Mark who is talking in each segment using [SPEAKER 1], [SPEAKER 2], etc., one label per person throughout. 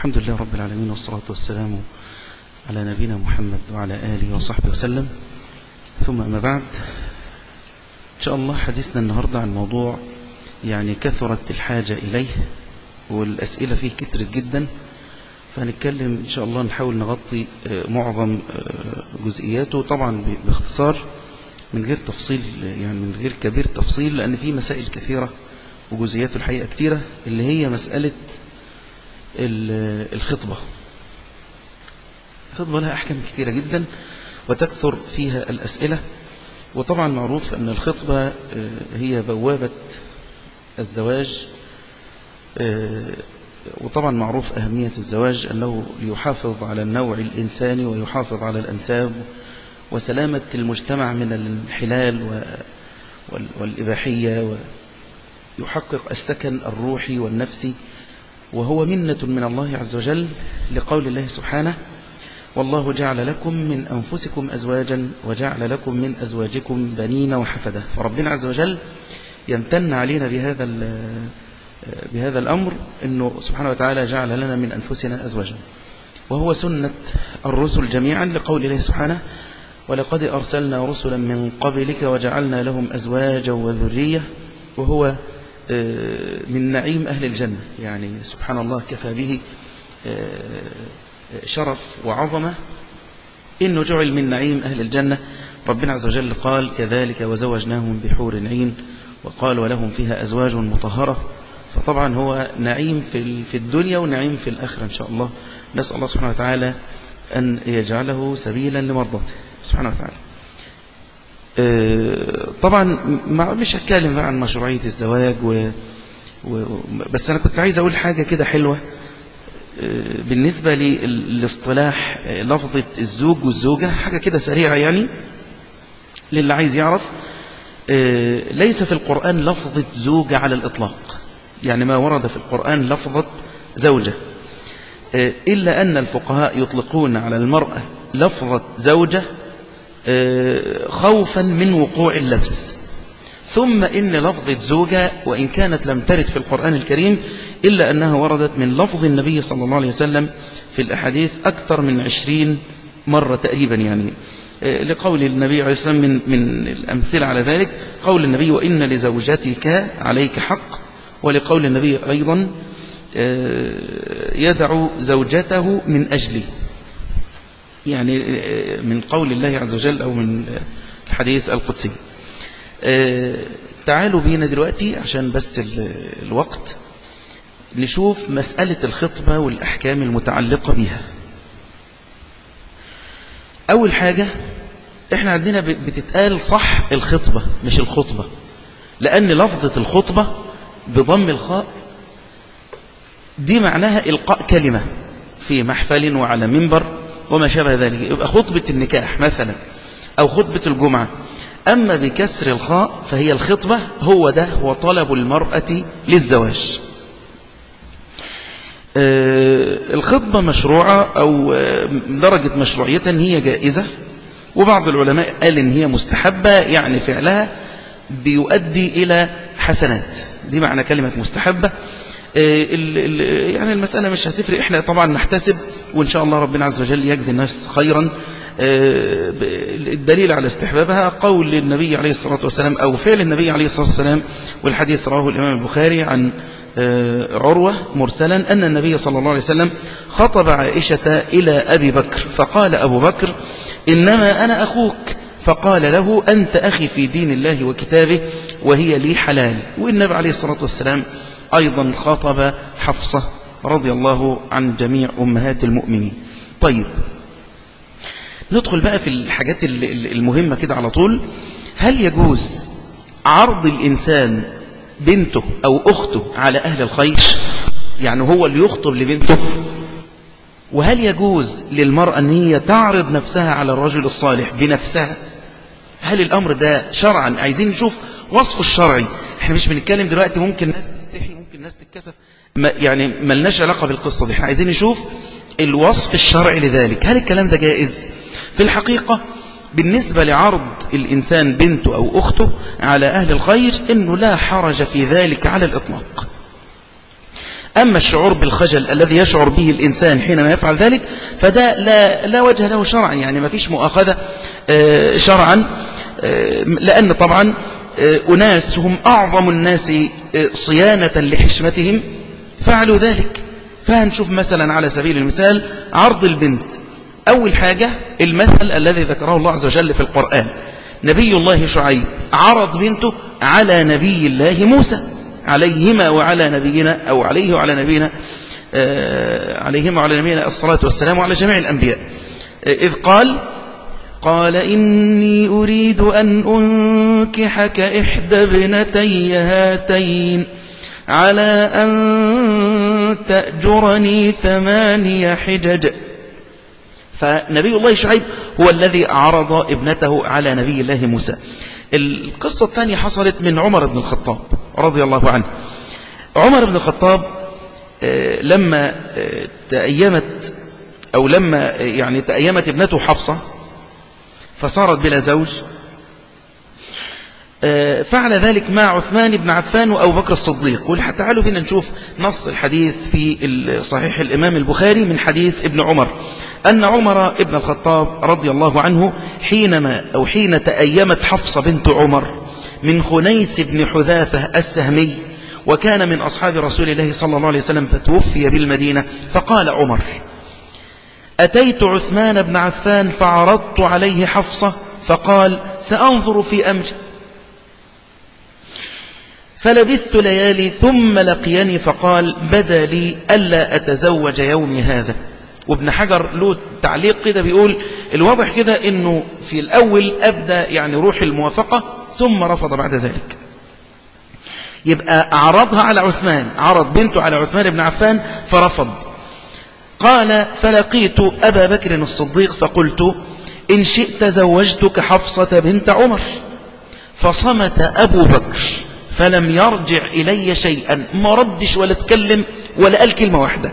[SPEAKER 1] الحمد لله رب العالمين والصلاة والسلام على نبينا محمد وعلى آله وصحبه وسلم ثم أما بعد إن شاء الله حديثنا النهاردة عن موضوع يعني كثرت الحاجة إليه والأسئلة فيه كترت جدا فهنتكلم إن شاء الله نحاول نغطي معظم جزئياته طبعا باختصار من غير تفصيل يعني من غير كبير تفصيل لأن في مسائل كثيرة وجزئيات الحقيقة كثيرة اللي هي مسألة الخطبة الخطبة لها أحكام كثيرة جدا وتكثر فيها الأسئلة وطبعا معروف أن الخطبة هي بوابة الزواج وطبعا معروف أهمية الزواج أنه ليحافظ على النوع الإنساني ويحافظ على الأنساب وسلامة المجتمع من الانحلال والإباحية ويحقق السكن الروحي والنفسي وهو منة من الله عز وجل لقول الله سبحانه والله جعل لكم من أنفسكم أزواجا وجعل لكم من أزواجكم بنين وحفدة فربنا عز وجل يمتن علينا بهذا بهذا الأمر أنه سبحانه وتعالى جعل لنا من أنفسنا أزواجا وهو سنة الرسل جميعا لقول الله سبحانه ولقد أرسلنا رسلا من قبلك وجعلنا لهم أزواجا وذرية وهو من نعيم أهل الجنة يعني سبحان الله كفى به شرف وعظمة إنه جعل من نعيم أهل الجنة ربنا عز وجل قال كذلك وزوجناهم بحور عين وقال ولهم فيها أزواج مطهرة فطبعا هو نعيم في في الدنيا ونعيم في الآخرة إن شاء الله نسأل الله سبحانه وتعالى أن يجعله سبيلا لمرضاته سبحانه وتعالى طبعا مش هتكلم بقى عن مشروعية الزواج و... و... بس أنا كنت عايز أقول حاجة كده حلوة بالنسبة للاصطلاح لفظة الزوج والزوجة حاجة كده سريعة يعني للي عايز يعرف ليس في القرآن لفظة زوجة على الإطلاق يعني ما ورد في القرآن لفظة زوجة إلا أن الفقهاء يطلقون على المرأة لفظة زوجة خوفا من وقوع اللبس ثم إن لفظة زوجة وإن كانت لم ترد في القرآن الكريم إلا أنها وردت من لفظ النبي صلى الله عليه وسلم في الأحاديث أكثر من عشرين مرة تقريبا يعني لقول النبي عليه الصلاة والسلام من, من الأمثلة على ذلك قول النبي وإن لزوجتك عليك حق ولقول النبي أيضا يدع زوجته من أجلي يعني من قول الله عز وجل أو من الحديث القدسي تعالوا بينا دلوقتي عشان بس الوقت نشوف مسألة الخطبة والأحكام المتعلقة بها أول حاجة احنا عندنا بتتقال صح الخطبة مش الخطبة لأن لفظة الخطبة بضم الخاء دي معناها إلقاء كلمة في محفل وعلى منبر وما شابه ذلك يبقى خطبة النكاح مثلا أو خطبة الجمعة أما بكسر الخاء فهي الخطبة هو ده هو طلب المرأة للزواج الخطبة مشروعة أو درجة مشروعيتها هي جائزة وبعض العلماء قال إن هي مستحبة يعني فعلها بيؤدي إلى حسنات دي معنى كلمة مستحبة يعني المسألة مش هتفرق احنا طبعا نحتسب وإن شاء الله ربنا عز وجل يجزي الناس خيرا الدليل على استحبابها قول النبي عليه الصلاة والسلام أو فعل النبي عليه الصلاة والسلام والحديث رواه الإمام البخاري عن عروة مرسلا أن النبي صلى الله عليه وسلم خطب عائشة إلى أبي بكر فقال أبو بكر إنما أنا أخوك فقال له أنت أخي في دين الله وكتابه وهي لي حلال والنبي عليه الصلاة والسلام أيضا خاطب حفصة رضي الله عن جميع أمهات المؤمنين طيب ندخل بقى في الحاجات المهمة كده على طول هل يجوز عرض الإنسان بنته أو أخته على أهل الخير يعني هو اللي يخطب لبنته وهل يجوز للمرأة أن هي تعرض نفسها على الرجل الصالح بنفسها هل الأمر ده شرعا عايزين نشوف وصفه الشرعي احنا مش بنتكلم دلوقتي ممكن ناس تستحي ممكن ناس تتكسف ما يعني ملناش علاقة بالقصة دي احنا عايزين نشوف الوصف الشرعي لذلك هل الكلام ده جائز في الحقيقة بالنسبة لعرض الإنسان بنته أو أخته على أهل الخير إنه لا حرج في ذلك على الإطلاق أما الشعور بالخجل الذي يشعر به الإنسان حينما يفعل ذلك فده لا, لا وجه له شرعا يعني ما فيش مؤاخذة آه، شرعا آه، لأن طبعا آه، أناس هم أعظم الناس صيانة لحشمتهم فعلوا ذلك فهنشوف مثلا على سبيل المثال عرض البنت أول حاجة المثل الذي ذكره الله عز وجل في القرآن نبي الله شعيب عرض بنته على نبي الله موسى عليهما وعلى نبينا أو عليه وعلى نبينا آه، عليهما وعلى نبينا الصلاة والسلام وعلى جميع الأنبياء آه، إذ قال قال إني أريد أن أنكحك إحدى ابنتي هاتين على أن تأجرني ثماني حجج فنبي الله شعيب هو الذي عرض ابنته على نبي الله موسى القصة الثانية حصلت من عمر بن الخطاب رضي الله عنه عمر بن الخطاب آه، لما آه، تأيمت أو لما آه، يعني تأيمت ابنته حفصة فصارت بلا زوج فعل ذلك مع عثمان بن عفان وأبو بكر الصديق تعالوا بنا نشوف نص الحديث في صحيح الإمام البخاري من حديث ابن عمر أن عمر ابن الخطاب رضي الله عنه حينما أو حين تأيمت حفصة بنت عمر من خنيس بن حذافة السهمي وكان من أصحاب رسول الله صلى الله عليه وسلم فتوفي بالمدينة فقال عمر أتيت عثمان بن عفان فعرضت عليه حفصة فقال سأنظر في أمري فلبثت ليالي ثم لقيني فقال بدا لي ألا أتزوج يومي هذا وابن حجر له تعليق كده بيقول الواضح كده انه في الاول ابدا يعني روح الموافقه ثم رفض بعد ذلك يبقى عرضها على عثمان عرض بنته على عثمان بن عفان فرفض قال فلقيت أبا بكر الصديق فقلت إن شئت زوجتك حفصة بنت عمر فصمت أبو بكر فلم يرجع إلي شيئا ما ردش ولا تكلم ولا قال كلمة واحدة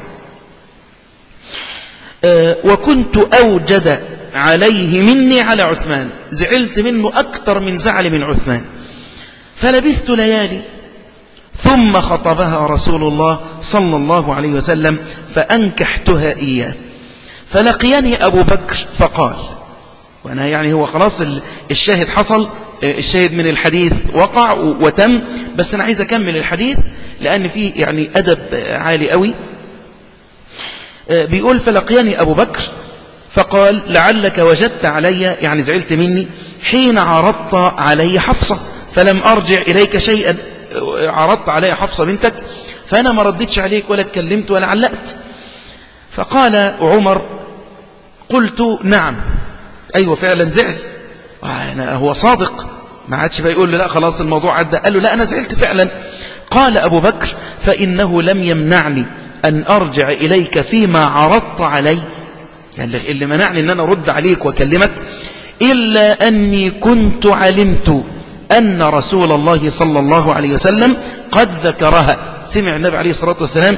[SPEAKER 1] آه، وكنت أوجد عليه مني على عثمان زعلت منه أكثر من زعل من عثمان فلبثت ليالي ثم خطبها رسول الله صلى الله عليه وسلم فأنكحتها إياه فلقيني أبو بكر فقال وأنا يعني هو خلاص الشاهد حصل آه، الشاهد من الحديث وقع وتم بس أنا عايز أكمل الحديث لأن فيه يعني أدب عالي قوي آه، بيقول فلقيني أبو بكر فقال لعلك وجدت علي يعني زعلت مني حين عرضت علي حفصة فلم أرجع إليك شيئا عرضت علي حفصة بنتك فأنا ما ردتش عليك ولا اتكلمت ولا علقت فقال عمر قلت نعم أيوة فعلا زعل أنا هو صادق ما عادش بيقول له لا خلاص الموضوع عدى قال له لا أنا زعلت فعلا قال أبو بكر فإنه لم يمنعني أن أرجع إليك فيما عرضت علي يعني اللي منعني أن أنا أرد عليك وأكلمك إلا أني كنت علمت أن رسول الله صلى الله عليه وسلم قد ذكرها سمع النبي عليه الصلاة والسلام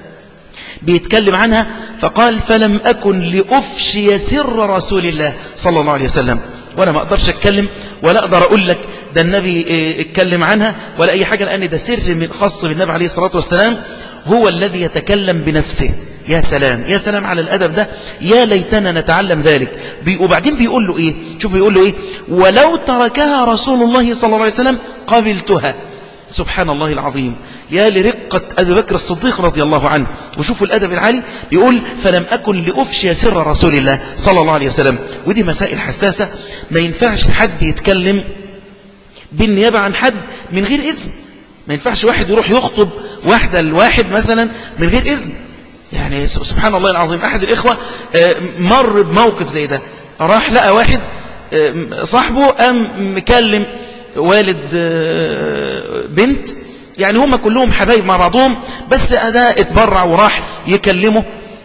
[SPEAKER 1] بيتكلم عنها فقال فلم أكن لأفشي سر رسول الله صلى الله عليه وسلم وأنا ما أقدرش أتكلم ولا أقدر أقول لك ده النبي اتكلم عنها ولا أي حاجة لأن ده سر من خاص بالنبي عليه الصلاة والسلام هو الذي يتكلم بنفسه يا سلام يا سلام على الأدب ده يا ليتنا نتعلم ذلك بي وبعدين بيقول له إيه شوف بيقول له إيه ولو تركها رسول الله صلى الله عليه وسلم قبلتها سبحان الله العظيم يا لرقة أبي بكر الصديق رضي الله عنه وشوفوا الأدب العالي بيقول فلم أكن لأفشي سر رسول الله صلى الله عليه وسلم ودي مسائل حساسة ما ينفعش حد يتكلم بالنيابة عن حد من غير إذن ما ينفعش واحد يروح يخطب واحدة لواحد مثلا من غير إذن يعني سبحان الله العظيم أحد الإخوة آه، مر بموقف زي ده راح لقى واحد آه، صاحبه قام مكلم والد آه، بنت يعني هم كلهم حبايب مع بعضهم بس ده اتبرع وراح يكلمه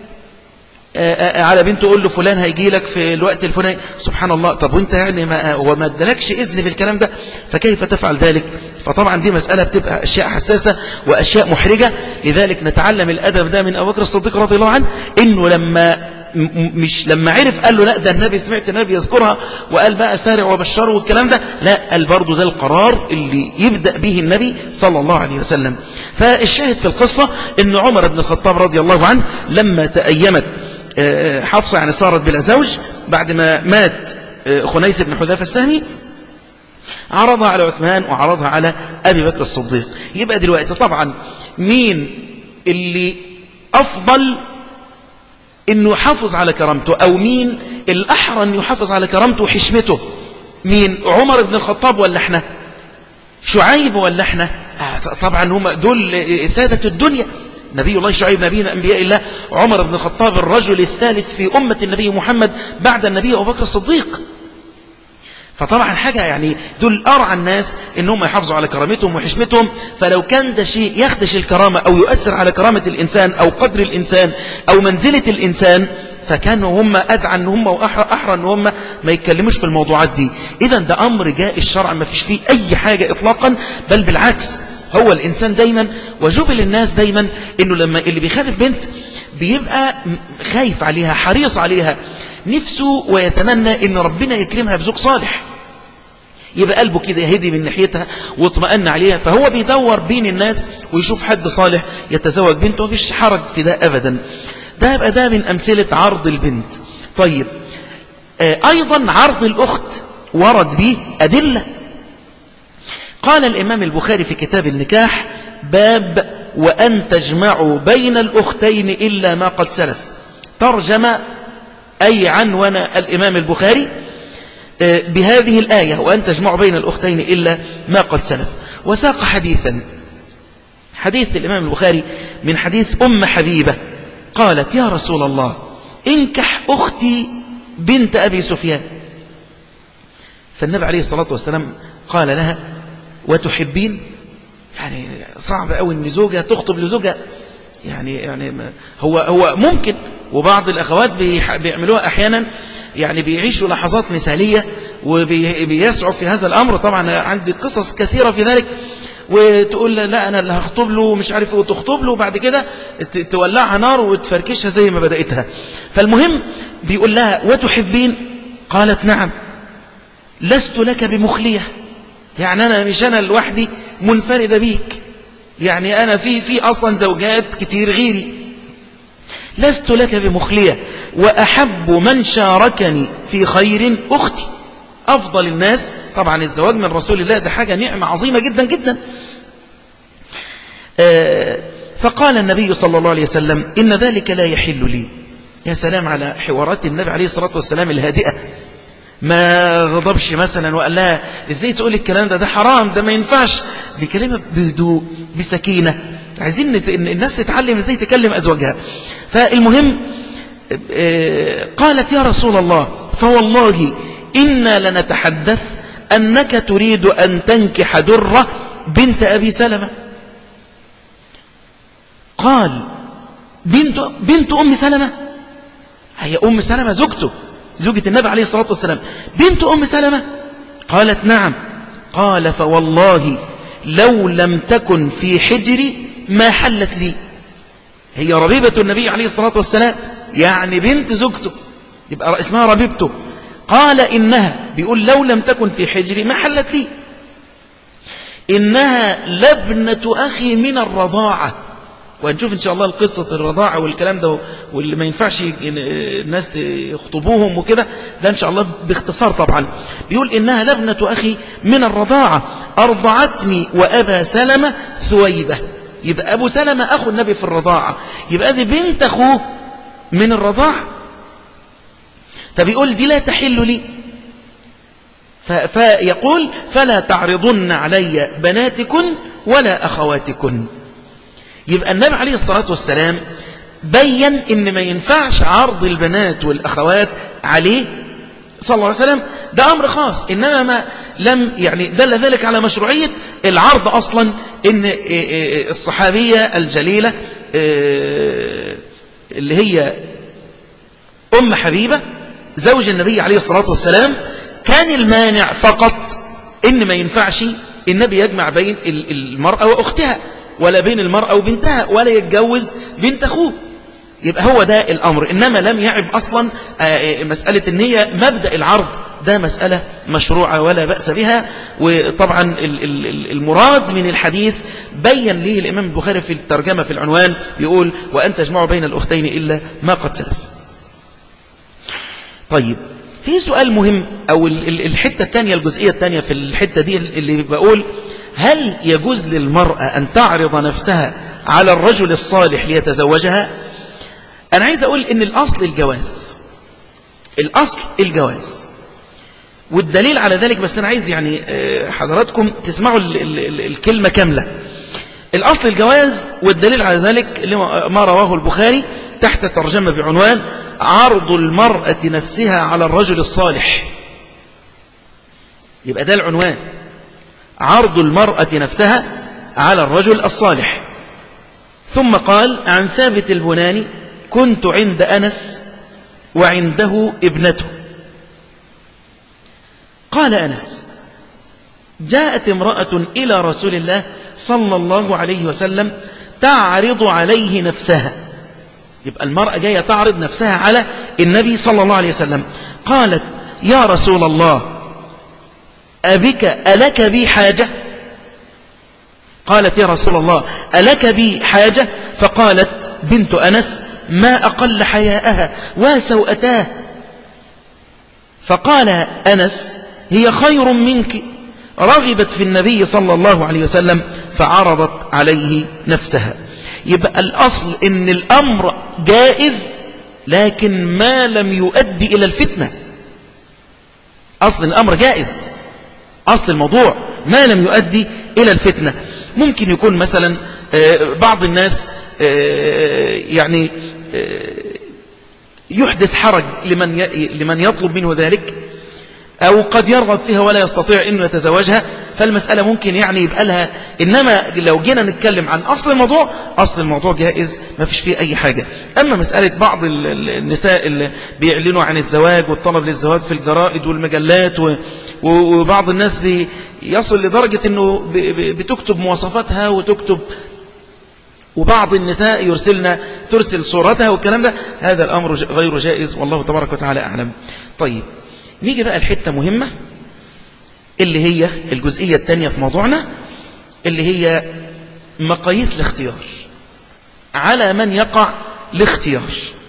[SPEAKER 1] على بنته يقول له فلان هيجي لك في الوقت الفلاني سبحان الله طب وانت يعني ما هو ما ادالكش اذن بالكلام ده فكيف تفعل ذلك فطبعا دي مسألة بتبقى أشياء حساسة وأشياء محرجة لذلك نتعلم الأدب ده من أبو بكر الصديق رضي الله عنه إنه لما مش لما عرف قال له لا ده النبي سمعت النبي يذكرها وقال بقى سارع وبشره والكلام ده لا قال برضه ده القرار اللي يبدأ به النبي صلى الله عليه وسلم فالشاهد في القصة ان عمر بن الخطاب رضي الله عنه لما تأيمت آه، حفصة يعني صارت بلا زوج بعد ما مات آه، خنيس بن حذافة السهمي عرضها على عثمان وعرضها على أبي بكر الصديق يبقى دلوقتي طبعا مين اللي أفضل انه يحافظ على كرامته او مين الاحرى انه يحافظ على كرامته وحشمته مين عمر بن الخطاب ولا احنا شعيب ولا احنا آه طبعا هم دول سادة الدنيا نبي الله شعيب نبي من أنبياء الله عمر بن الخطاب الرجل الثالث في أمة النبي محمد بعد النبي أبو بكر الصديق فطبعا حاجة يعني دول أرعى الناس إنهم يحافظوا على كرامتهم وحشمتهم فلو كان ده شيء يخدش الكرامة أو يؤثر على كرامة الإنسان أو قدر الإنسان أو منزلة الإنسان فكانوا هم أدعى أن هم وأحرى أن هم ما يتكلموش في الموضوعات دي إذا ده أمر جاء الشرع ما فيش فيه أي حاجة إطلاقا بل بالعكس هو الإنسان دايما وجبل الناس دايما إنه لما اللي بيخالف بنت بيبقى خايف عليها حريص عليها نفسه ويتمنى إن ربنا يكرمها بزوج صالح يبقى قلبه كده يهدي من ناحيتها واطمأن عليها فهو بيدور بين الناس ويشوف حد صالح يتزوج بنته وفيش حرج في ده أبدا ده يبقى ده من أمثلة عرض البنت طيب أيضا عرض الأخت ورد به أدلة قال الإمام البخاري في كتاب النكاح باب وأن تجمعوا بين الأختين إلا ما قد سلف ترجم أي عنون الإمام البخاري بهذه الآية وأن تجمعوا بين الأختين إلا ما قد سلف وساق حديثا حديث الإمام البخاري من حديث أم حبيبة قالت يا رسول الله انكح أختي بنت أبي سفيان فالنبي عليه الصلاة والسلام قال لها وتحبين يعني صعب قوي ان زوجها تخطب لزوجها يعني يعني هو هو ممكن وبعض الاخوات بيعملوها احيانا يعني بيعيشوا لحظات مثاليه وبيسعوا في هذا الامر طبعا عندي قصص كثيره في ذلك وتقول لا انا اللي هخطب له مش عارف وتخطب له وبعد كده تولعها نار وتفركشها زي ما بداتها فالمهم بيقول لها وتحبين قالت نعم لست لك بمخليه يعني أنا مش أنا لوحدي منفردة بيك يعني أنا في في أصلا زوجات كتير غيري لست لك بمخلية وأحب من شاركني في خير أختي أفضل الناس طبعا الزواج من رسول الله ده حاجة نعمة عظيمة جدا جدا فقال النبي صلى الله عليه وسلم إن ذلك لا يحل لي يا سلام على حوارات النبي عليه الصلاة والسلام الهادئة ما غضبش مثلا وقال لها ازاي تقول الكلام ده ده حرام ده ما ينفعش بكلمة بهدوء بسكينة عايزين الناس تتعلم ازاي تكلم أزواجها فالمهم قالت يا رسول الله فوالله إنا لنتحدث أنك تريد أن تنكح درة بنت أبي سلمة قال بنت, بنت أم سلمة هي أم سلمة زوجته زوجة النبي عليه الصلاة والسلام بنت أم سلمة قالت نعم قال فوالله لو لم تكن في حجري ما حلت لي هي ربيبة النبي عليه الصلاة والسلام يعني بنت زوجته يبقى اسمها ربيبته قال إنها بيقول لو لم تكن في حجري ما حلت لي إنها لبنة أخي من الرضاعة وهنشوف إن شاء الله القصة الرضاعة والكلام ده واللي ما ينفعش الناس يخطبوهم وكده ده إن شاء الله باختصار طبعا بيقول إنها لبنة أخي من الرضاعة أرضعتني وأبا سلمة ثويبة يبقى أبو سلمة أخو النبي في الرضاعة يبقى دي بنت أخوه من الرضاعة فبيقول دي لا تحل لي فيقول فلا تعرضن علي بناتكن ولا أخواتكن يبقى النبي عليه الصلاة والسلام بين ان ما ينفعش عرض البنات والأخوات عليه صلى الله عليه وسلم ده أمر خاص إنما ما لم يعني دل ذلك على مشروعية العرض أصلا إن الصحابية الجليلة اللي هي أم حبيبة زوج النبي عليه الصلاة والسلام كان المانع فقط إن ما ينفعش النبي يجمع بين المرأة وأختها ولا بين المرأة وبنتها ولا يتجوز بنت أخوه يبقى هو ده الأمر إنما لم يعب أصلا مسألة النية مبدأ العرض ده مسألة مشروعة ولا بأس بها وطبعا المراد من الحديث بين ليه الإمام البخاري في الترجمة في العنوان يقول وأن تجمعوا بين الأختين إلا ما قد سلف طيب في سؤال مهم أو الحتة الثانية الجزئية الثانية في الحتة دي اللي بقول هل يجوز للمرأة أن تعرض نفسها على الرجل الصالح ليتزوجها أنا عايز أقول إن الأصل الجواز الأصل الجواز والدليل على ذلك بس أنا عايز يعني حضراتكم تسمعوا ال ال الكلمة كاملة الأصل الجواز والدليل على ذلك ما رواه البخاري تحت ترجمة بعنوان عرض المرأة نفسها على الرجل الصالح يبقى ده العنوان عرض المرأة نفسها على الرجل الصالح ثم قال عن ثابت البناني كنت عند أنس وعنده ابنته قال أنس جاءت امرأة إلى رسول الله صلى الله عليه وسلم تعرض عليه نفسها يبقى المرأة جاية تعرض نفسها على النبي صلى الله عليه وسلم قالت يا رسول الله أبك ألك بي حاجة قالت يا رسول الله ألك بي حاجة فقالت بنت أنس ما أقل حياءها وسوءتاه فقال أنس هي خير منك رغبت في النبي صلى الله عليه وسلم فعرضت عليه نفسها يبقى الأصل إن الأمر جائز لكن ما لم يؤدي إلى الفتنة أصل الأمر جائز أصل الموضوع ما لم يؤدي إلى الفتنة ممكن يكون مثلا بعض الناس يعني يحدث حرج لمن لمن يطلب منه ذلك أو قد يرغب فيها ولا يستطيع أنه يتزوجها فالمسألة ممكن يعني يبقى لها إنما لو جينا نتكلم عن أصل الموضوع أصل الموضوع جائز ما فيش فيه أي حاجة أما مسألة بعض النساء اللي بيعلنوا عن الزواج والطلب للزواج في الجرائد والمجلات وبعض الناس يصل لدرجة أنه بتكتب مواصفاتها وتكتب وبعض النساء يرسلنا ترسل صورتها والكلام ده هذا الأمر غير جائز والله تبارك وتعالى أعلم طيب نيجي بقى الحتة مهمة اللي هي الجزئية الثانية في موضوعنا اللي هي مقاييس الاختيار على من يقع الاختيار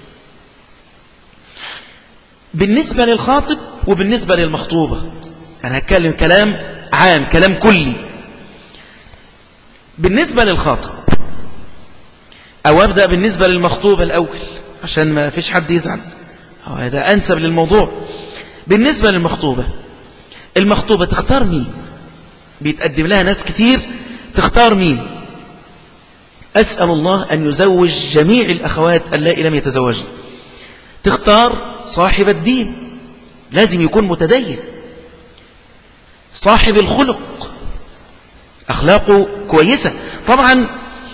[SPEAKER 1] بالنسبة للخاطب وبالنسبة للمخطوبة أنا هتكلم كلام عام كلام كلي بالنسبة للخاطب أو أبدأ بالنسبة للمخطوبة الأول عشان ما فيش حد يزعل هذا أنسب للموضوع بالنسبة للمخطوبة المخطوبة تختار مين بيتقدم لها ناس كتير تختار مين أسأل الله أن يزوج جميع الأخوات اللائي لم يتزوجن تختار صاحب الدين لازم يكون متدين صاحب الخلق أخلاقه كويسة طبعا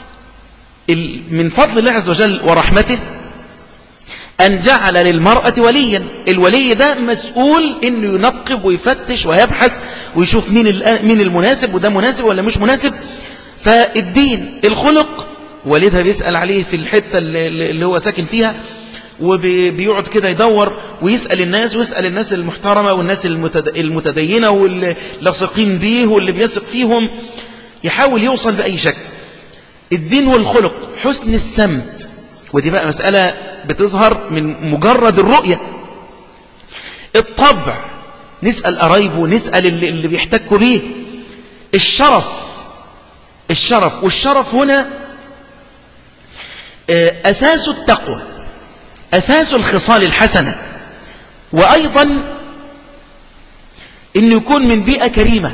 [SPEAKER 1] من فضل الله عز وجل ورحمته أن جعل للمرأة وليا الولي ده مسؤول أنه ينقب ويفتش ويبحث ويشوف مين مين المناسب وده مناسب ولا مش مناسب فالدين الخلق والدها بيسأل عليه في الحتة اللي هو ساكن فيها وبيقعد كده يدور ويسأل الناس ويسأل الناس المحترمة والناس المتدينة واللي لاصقين بيه واللي بيثق فيهم يحاول يوصل بأي شكل الدين والخلق حسن السمت ودي بقى مسألة بتظهر من مجرد الرؤية الطبع نسأل قرايبه نسأل اللي, اللي بيحتكوا بيه الشرف الشرف والشرف هنا أساس التقوى أساس الخصال الحسنة وأيضا أن يكون من بيئة كريمة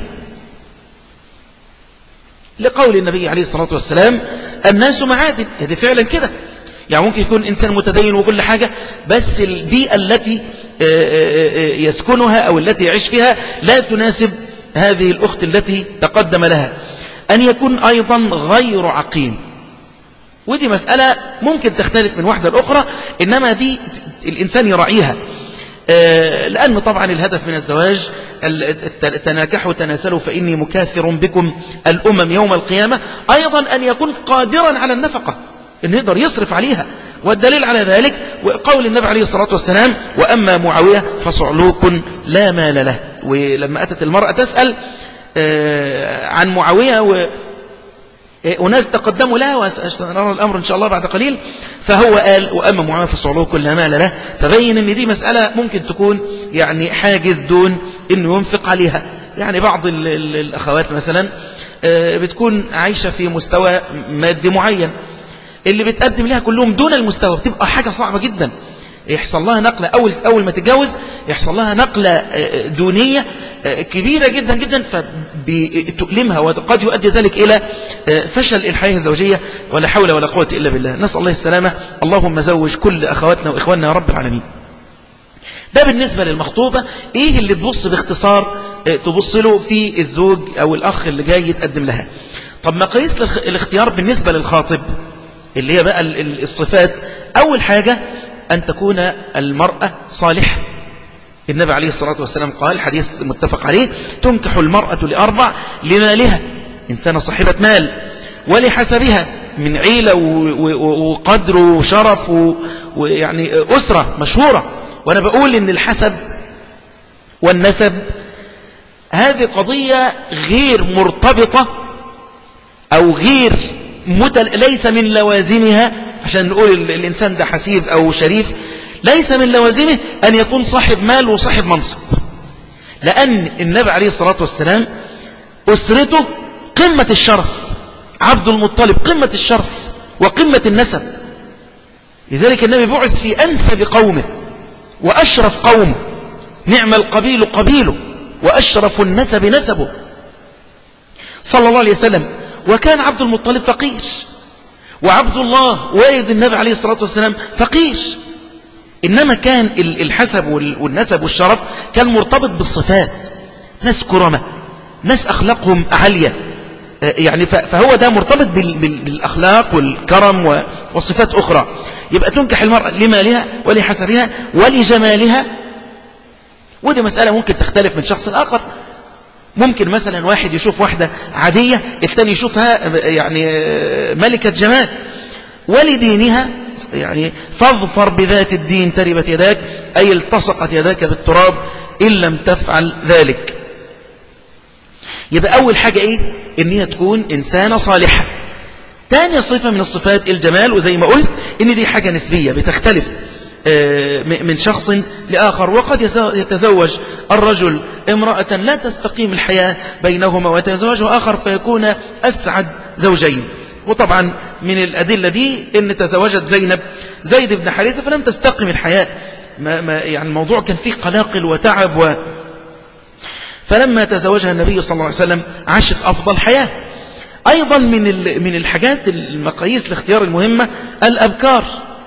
[SPEAKER 1] لقول النبي عليه الصلاة والسلام الناس معادن هذا فعلا كده يعني ممكن يكون إنسان متدين وكل حاجة بس البيئة التي يسكنها أو التي يعيش فيها لا تناسب هذه الأخت التي تقدم لها أن يكون أيضا غير عقيم ودي مسألة ممكن تختلف من واحدة لأخرى إنما دي الإنسان يراعيها لأن طبعا الهدف من الزواج تناكحوا تناسلوا فإني مكاثر بكم الأمم يوم القيامة أيضا أن يكون قادرا على النفقة أنه يقدر يصرف عليها والدليل على ذلك قول النبي عليه الصلاة والسلام وأما معاوية فصعلوك لا مال له ولما أتت المرأة تسأل آه، عن معاوية و أناس تقدموا لها وسنرى الأمر إن شاء الله بعد قليل فهو قال وأما معاوية فصعلوك لا مال له فبين أن دي مسألة ممكن تكون يعني حاجز دون أنه ينفق عليها يعني بعض ال ال الأخوات مثلا آه، بتكون عايشة في مستوى مادي معين اللي بتقدم لها كلهم دون المستوى بتبقى حاجة صعبة جدا يحصل لها نقلة أول, أول ما تتجوز يحصل لها نقلة آه، دونية آه، كبيرة جدا جدا فبتؤلمها وقد يؤدي ذلك إلى فشل الحياة الزوجية ولا حول ولا قوة إلا بالله نسأل الله السلامة اللهم زوج كل أخواتنا وإخواننا يا رب العالمين ده بالنسبة للمخطوبة ايه اللي تبص باختصار اه تبص له في الزوج او الاخ اللي جاي يتقدم لها طب مقاييس الاختيار بالنسبة للخاطب اللي هي بقى الصفات اول حاجة ان تكون المرأة صالحة النبي عليه الصلاة والسلام قال حديث متفق عليه تنكح المرأة لأربع لمالها إنسانة صاحبة مال ولحسبها من عيلة وقدر وشرف ويعني أسرة مشهورة وأنا بقول إن الحسب والنسب هذه قضية غير مرتبطة أو غير متل... ليس من لوازمها عشان نقول الإنسان ده حسيب أو شريف ليس من لوازمه أن يكون صاحب مال وصاحب منصب لأن النبي عليه الصلاة والسلام أسرته قمة الشرف عبد المطلب قمة الشرف وقمة النسب لذلك النبي بعث في أنسب قومه وأشرف قومه نعم القبيل قبيله وأشرف النسب نسبه صلى الله عليه وسلم وكان عبد المطلب فقير وعبد الله والد النبي عليه الصلاة والسلام فقير إنما كان الحسب والنسب والشرف كان مرتبط بالصفات ناس كرمة ناس أخلاقهم عالية يعني فهو ده مرتبط بالأخلاق والكرم وصفات أخرى يبقى تنكح المرأة لمالها ولحسبها ولجمالها ودي مسألة ممكن تختلف من شخص لآخر ممكن مثلا واحد يشوف واحدة عادية الثاني يشوفها يعني ملكة جمال ولدينها يعني فاظفر بذات الدين تربت يداك أي التصقت يداك بالتراب إن لم تفعل ذلك يبقى أول حاجة إيه إن هي تكون إنسانة صالحة تاني صفة من الصفات الجمال وزي ما قلت إن دي حاجة نسبية بتختلف آه، من شخص لآخر وقد يتزوج الرجل امرأة لا تستقيم الحياة بينهما ويتزوجه آخر فيكون أسعد زوجين وطبعا من الأدلة دي إن تزوجت زينب زيد بن حارثة فلم تستقم الحياة ما ما يعني الموضوع كان فيه قلاقل وتعب و فلما تزوجها النبي صلى الله عليه وسلم عاشت أفضل حياة أيضا من من الحاجات المقاييس الاختيار المهمة الأبكار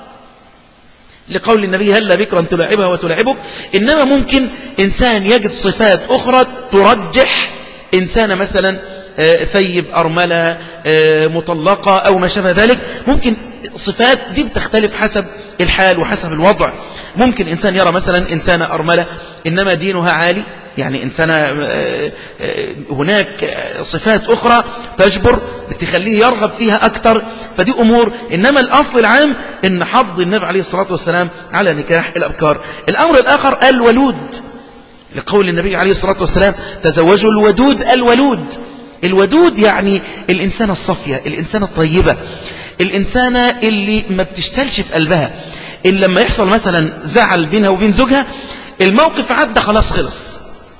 [SPEAKER 1] لقول النبي هل بكرا تلاعبها وتلاعبك إنما ممكن إنسان يجد صفات أخرى ترجح إنسان مثلا آه، ثيب أرملة آه، مطلقة أو ما شابه ذلك ممكن صفات دي بتختلف حسب الحال وحسب الوضع ممكن إنسان يرى مثلا إنسانة أرملة إنما دينها عالي يعني إنسانة آه، هناك صفات أخرى تجبر بتخليه يرغب فيها أكثر فدي أمور إنما الأصل العام إن حض النبي عليه الصلاة والسلام على نكاح الأبكار الأمر الآخر الولود لقول النبي عليه الصلاة والسلام تزوجوا الودود الولود الودود يعني الإنسانة الصفية الإنسانة الطيبة الإنسانة اللي ما بتشتلش في قلبها اللي لما يحصل مثلا زعل بينها وبين زوجها الموقف عدى خلاص خلص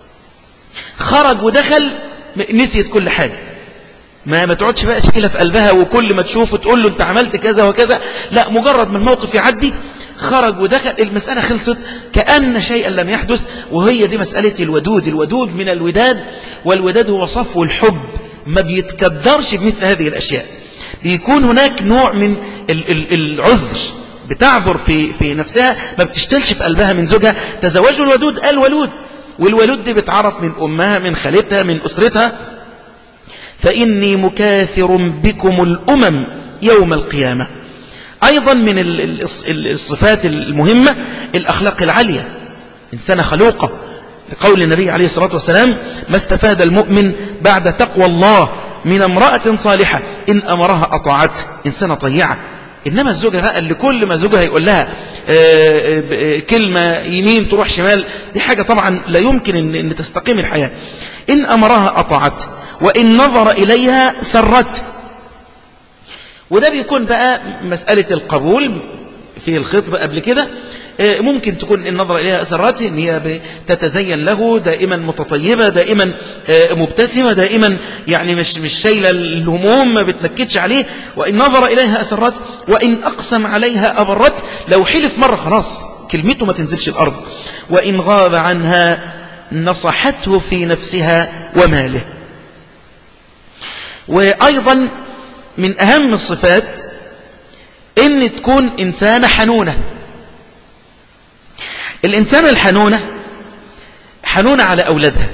[SPEAKER 1] خرج ودخل نسيت كل حاجة ما ما تقعدش بقى تشكيلها في قلبها وكل ما تشوفه تقول له انت عملت كذا وكذا لا مجرد ما الموقف يعدي خرج ودخل المسألة خلصت كأن شيئا لم يحدث وهي دي مسألة الودود الودود من الوداد والوداد هو صفو الحب ما بيتكدرش بمثل هذه الأشياء بيكون هناك نوع من العذر بتعذر في في نفسها ما بتشتلش في قلبها من زوجها تزوجوا الودود الولود والولود دي بتعرف من أمها من خالتها من أسرتها فإني مكاثر بكم الأمم يوم القيامة أيضا من الصفات المهمة الأخلاق العالية إنسانة خلوقة لقول النبي عليه الصلاة والسلام ما استفاد المؤمن بعد تقوى الله من امرأة صالحة إن أمرها أطاعته إنسانة طيعة إنما الزوجة بقى اللي كل ما زوجها يقول لها آه، آه، كلمة يمين تروح شمال دي حاجة طبعا لا يمكن إن, إن تستقيم الحياة إن أمرها أطاعت وإن نظر إليها سرت وده بيكون بقى مسألة القبول في الخطبة قبل كده آه، ممكن تكون النظرة إليها أسرات إن هي تتزين له دائما متطيبة دائما آه، مبتسمة دائما يعني مش مش شايلة الهموم ما بتنكدش عليه وإن نظر إليها أسرات وإن أقسم عليها أبرت لو حلف مرة خلاص كلمته ما تنزلش الأرض وإن غاب عنها نصحته في نفسها وماله وأيضا من أهم الصفات إن تكون إنسانة حنونة الإنسانة الحنونة حنونة على أولادها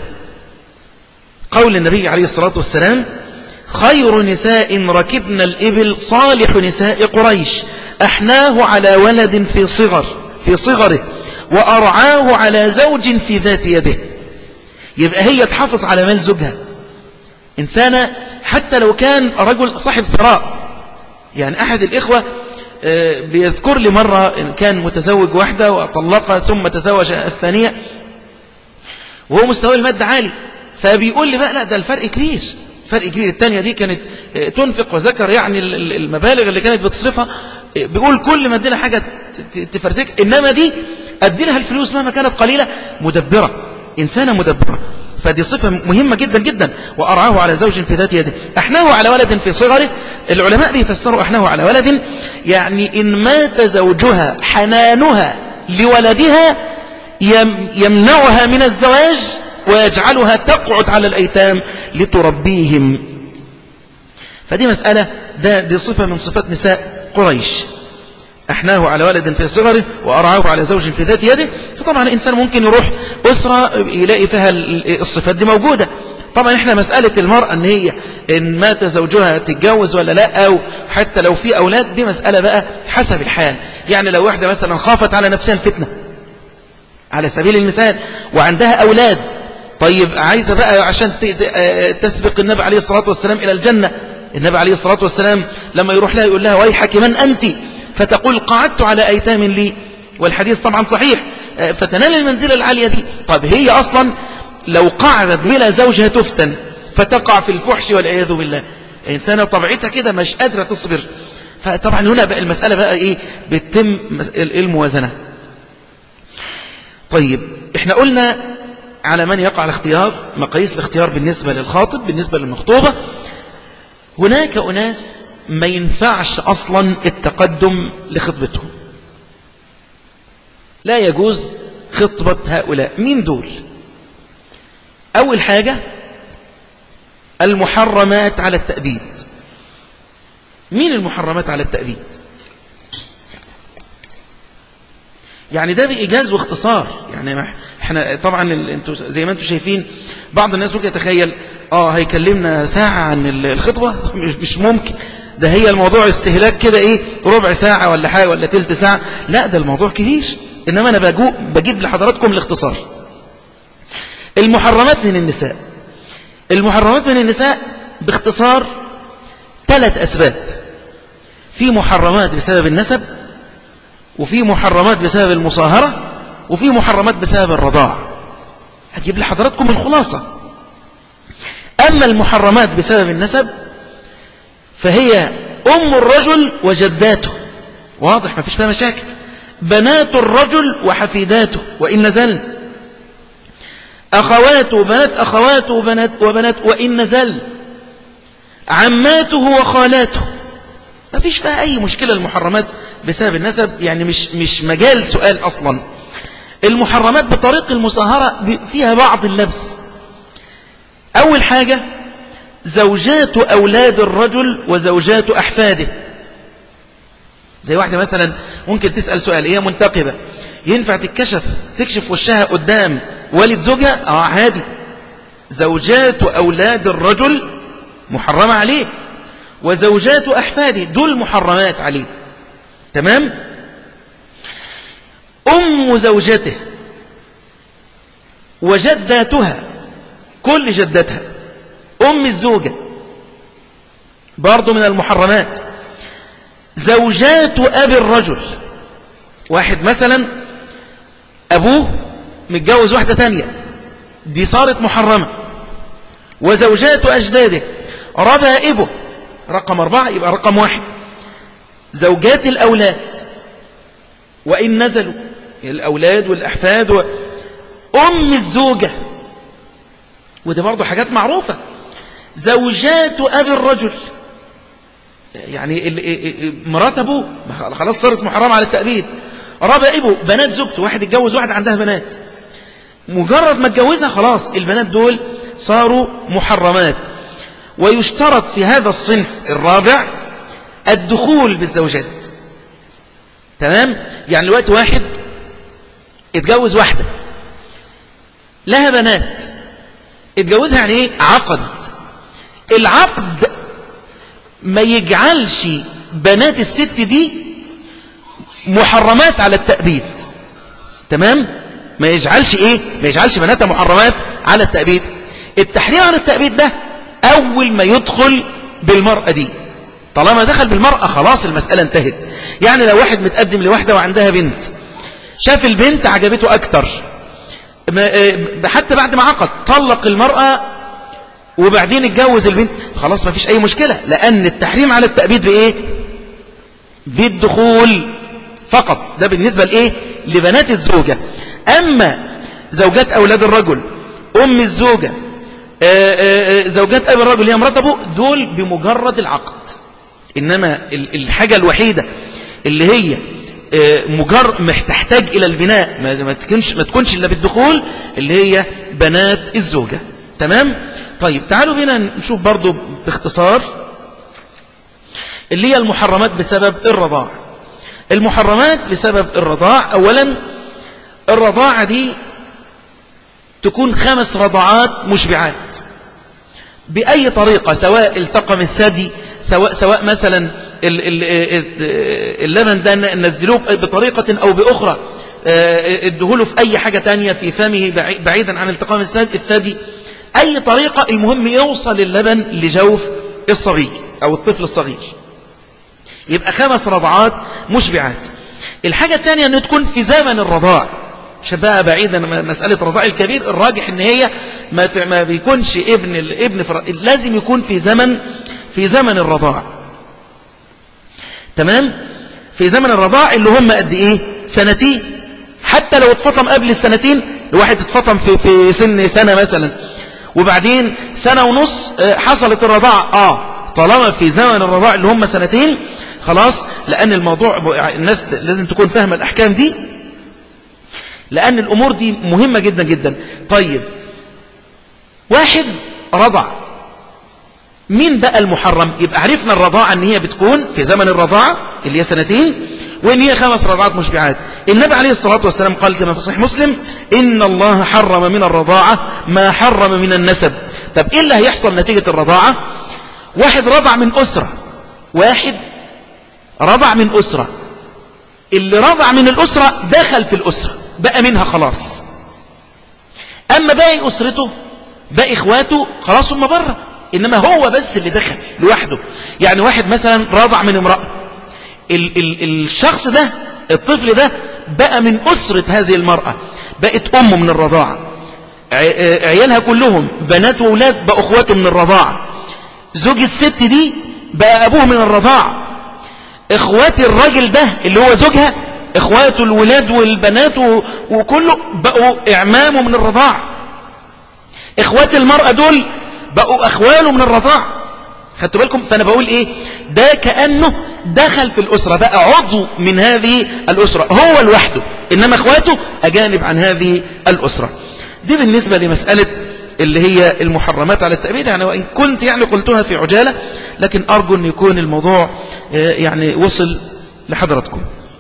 [SPEAKER 1] قول النبي عليه الصلاة والسلام خير نساء ركبن الإبل صالح نساء قريش أحناه على ولد في صغر في صغره وأرعاه على زوج في ذات يده يبقى هي تحافظ على مال زوجها إنسانة حتى لو كان رجل صاحب ثراء يعني أحد الإخوة آه، بيذكر لي مرة كان متزوج واحدة وطلقها ثم تزوج الثانية وهو مستوى المادة عالي فبيقول لي بقى لا ده الفرق كبير فرق كبير الثانية دي كانت آه، تنفق وذكر يعني المبالغ اللي كانت بتصرفها آه، بيقول كل ما ادينا حاجة تفرتك إنما دي أدي لها الفلوس مهما كانت قليلة مدبرة إنسانة مدبرة فدي صفة مهمة جدا جدا وأرعاه على زوج في ذات يده أحناه على ولد في صغره العلماء بيفسروا أحناه على ولد يعني إن مات زوجها حنانها لولدها يمنعها من الزواج ويجعلها تقعد على الأيتام لتربيهم فدي مسألة ده دي صفة من صفات نساء قريش أحناه على ولد في صغره وأرعاه على زوج في ذات يده فطبعا الإنسان ممكن يروح أسرة يلاقي فيها الصفات دي موجودة طبعا احنا مسألة المرأة ان هي ان مات زوجها تتجوز ولا لا او حتى لو في اولاد دي مسألة بقى حسب الحال يعني لو واحدة مثلا خافت على نفسها الفتنة على سبيل المثال وعندها اولاد طيب عايزة بقى عشان تسبق النبي عليه الصلاة والسلام الى الجنة النبي عليه الصلاة والسلام لما يروح لها يقول لها ويحك من أنت فتقول قعدت على أيتام لي والحديث طبعا صحيح آه، فتنال المنزلة العالية دي طب هي أصلا لو قعدت بلا زوجها تفتن فتقع في الفحش والعياذ بالله إنسانة طبيعتها كده مش قادرة تصبر فطبعا هنا بقى المسألة بقى إيه بتتم الموازنة طيب احنا قلنا على من يقع الاختيار مقاييس الاختيار بالنسبة للخاطب بالنسبة للمخطوبة هناك أناس ما ينفعش أصلا التقدم لخطبتهم لا يجوز خطبة هؤلاء مين دول أول حاجة المحرمات على التأبيد مين المحرمات على التأبيد يعني ده بإيجاز واختصار يعني احنا طبعا انتوا زي ما انتم شايفين بعض الناس ممكن يتخيل اه هيكلمنا ساعة عن الخطبة مش ممكن ده هي الموضوع استهلاك كده ايه ربع ساعة ولا حاجة ولا تلت ساعة لا ده الموضوع كبير انما انا بجيب لحضراتكم الاختصار المحرمات من النساء المحرمات من النساء باختصار ثلاث أسباب في محرمات بسبب النسب وفي محرمات بسبب المصاهرة وفي محرمات بسبب الرضاع هجيب لحضراتكم الخلاصة أما المحرمات بسبب النسب فهي أم الرجل وجداته واضح ما فيش فيها مشاكل بنات الرجل وحفيداته وإن نزل أخواته وبنات أخواته وبنات, وبنات وإن نزل عماته وخالاته ما فيش فيها أي مشكلة المحرمات بسبب النسب يعني مش, مش مجال سؤال أصلا المحرمات بطريق المصاهرة فيها بعض اللبس أول حاجة زوجات أولاد الرجل وزوجات أحفاده زي واحدة مثلا ممكن تسأل سؤال هي منتقبة ينفع تتكشف تكشف وشها قدام والد زوجها اه عادي زوجات أولاد الرجل محرمة عليه وزوجات أحفاده دول محرمات عليه تمام أم زوجته وجداتها كل جدتها أم الزوجة برضو من المحرمات زوجات أبي الرجل واحد مثلا أبوه متجوز واحدة تانية دي صارت محرمة وزوجات أجداده ربائبه رقم أربعة يبقى رقم واحد زوجات الأولاد وإن نزلوا الأولاد والأحفاد و... أم الزوجة وده برضو حاجات معروفة زوجات أبي الرجل يعني مرات أبوه خلاص صارت محرمة على التأبيد ربائبه بنات زوجته واحد اتجوز واحد عندها بنات مجرد ما اتجوزها خلاص البنات دول صاروا محرمات ويشترط في هذا الصنف الرابع الدخول بالزوجات تمام يعني الوقت واحد اتجوز واحدة لها بنات اتجوزها يعني ايه عقد العقد ما يجعلش بنات الست دي محرمات على التأبيد تمام ما يجعلش ايه ما يجعلش بناتها محرمات على التأبيد التحريم على التأبيد ده اول ما يدخل بالمرأة دي طالما دخل بالمرأة خلاص المسألة انتهت يعني لو واحد متقدم لواحدة وعندها بنت شاف البنت عجبته أكتر حتى بعد ما عقد طلق المرأة وبعدين اتجوز البنت خلاص ما فيش أي مشكلة لأن التحريم على التأبيد بإيه بالدخول فقط ده بالنسبة لإيه لبنات الزوجة أما زوجات أولاد الرجل أم الزوجة زوجات أبي الرجل هي مرات أبوه دول بمجرد العقد إنما الحاجة الوحيدة اللي هي مجر تحتاج إلى البناء ما تكونش, ما تكونش إلا بالدخول اللي هي بنات الزوجة تمام طيب تعالوا بينا نشوف برضو باختصار اللي هي المحرمات بسبب الرضاع المحرمات بسبب الرضاع أولا الرضاعة دي تكون خمس رضعات مشبعات بأي طريقة سواء التقم الثدي سواء, سواء مثلا اللبن ده نزلوه بطريقة أو بأخرى ادهوله في أي حاجة تانية في فمه بعيدا عن التقام الثدي أي طريقة المهم يوصل اللبن لجوف الصبي أو الطفل الصغير يبقى خمس رضعات مشبعات الحاجة الثانية أن تكون في زمن الرضاع شبهها بعيدا مسألة رضاع الكبير الراجح ان هي ما ما بيكونش ابن الابن لازم يكون في زمن في زمن الرضاع تمام في زمن الرضاع اللي هم قد ايه سنتين حتى لو اتفطم قبل السنتين الواحد اتفطم في في سن سنة مثلا وبعدين سنة ونص حصلت الرضاعة اه طالما في زمن الرضاع اللي هم سنتين خلاص لأن الموضوع الناس لازم تكون فاهمة الأحكام دي لأن الأمور دي مهمة جدا جدا طيب واحد رضع مين بقى المحرم يبقى عرفنا الرضاعة ان هي بتكون في زمن الرضاعة اللي هي سنتين وان هي خمس رضعات مشبعات النبي عليه الصلاة والسلام قال كما في صحيح مسلم إن الله حرم من الرضاعة ما حرم من النسب طب إيه اللي هيحصل نتيجة الرضاعة واحد رضع من أسرة واحد رضع من أسرة اللي رضع من الأسرة دخل في الأسرة بقى منها خلاص أما باقي أسرته باقي إخواته خلاص هم بره إنما هو بس اللي دخل لوحده يعني واحد مثلا راضع من امرأة ال ال الشخص ده الطفل ده بقى من أسرة هذه المرأة بقت أمه من الرضاعة عيالها كلهم بنات وولاد بقوا أخواته من الرضاعة زوج الست دي بقى أبوه من الرضاعة إخوات الراجل ده اللي هو زوجها إخواته الولاد والبنات وكله بقوا إعمامه من الرضاعة إخوات المرأة دول بقوا أخواله من الرضاعة خدتوا بالكم فأنا بقول إيه ده كأنه دخل في الأسرة بقى عضو من هذه الأسرة هو لوحده إنما إخواته أجانب عن هذه الأسرة دي بالنسبة لمسألة اللي هي المحرمات على التأبيد يعني وإن كنت يعني قلتها في عجالة لكن أرجو أن يكون الموضوع يعني وصل لحضراتكم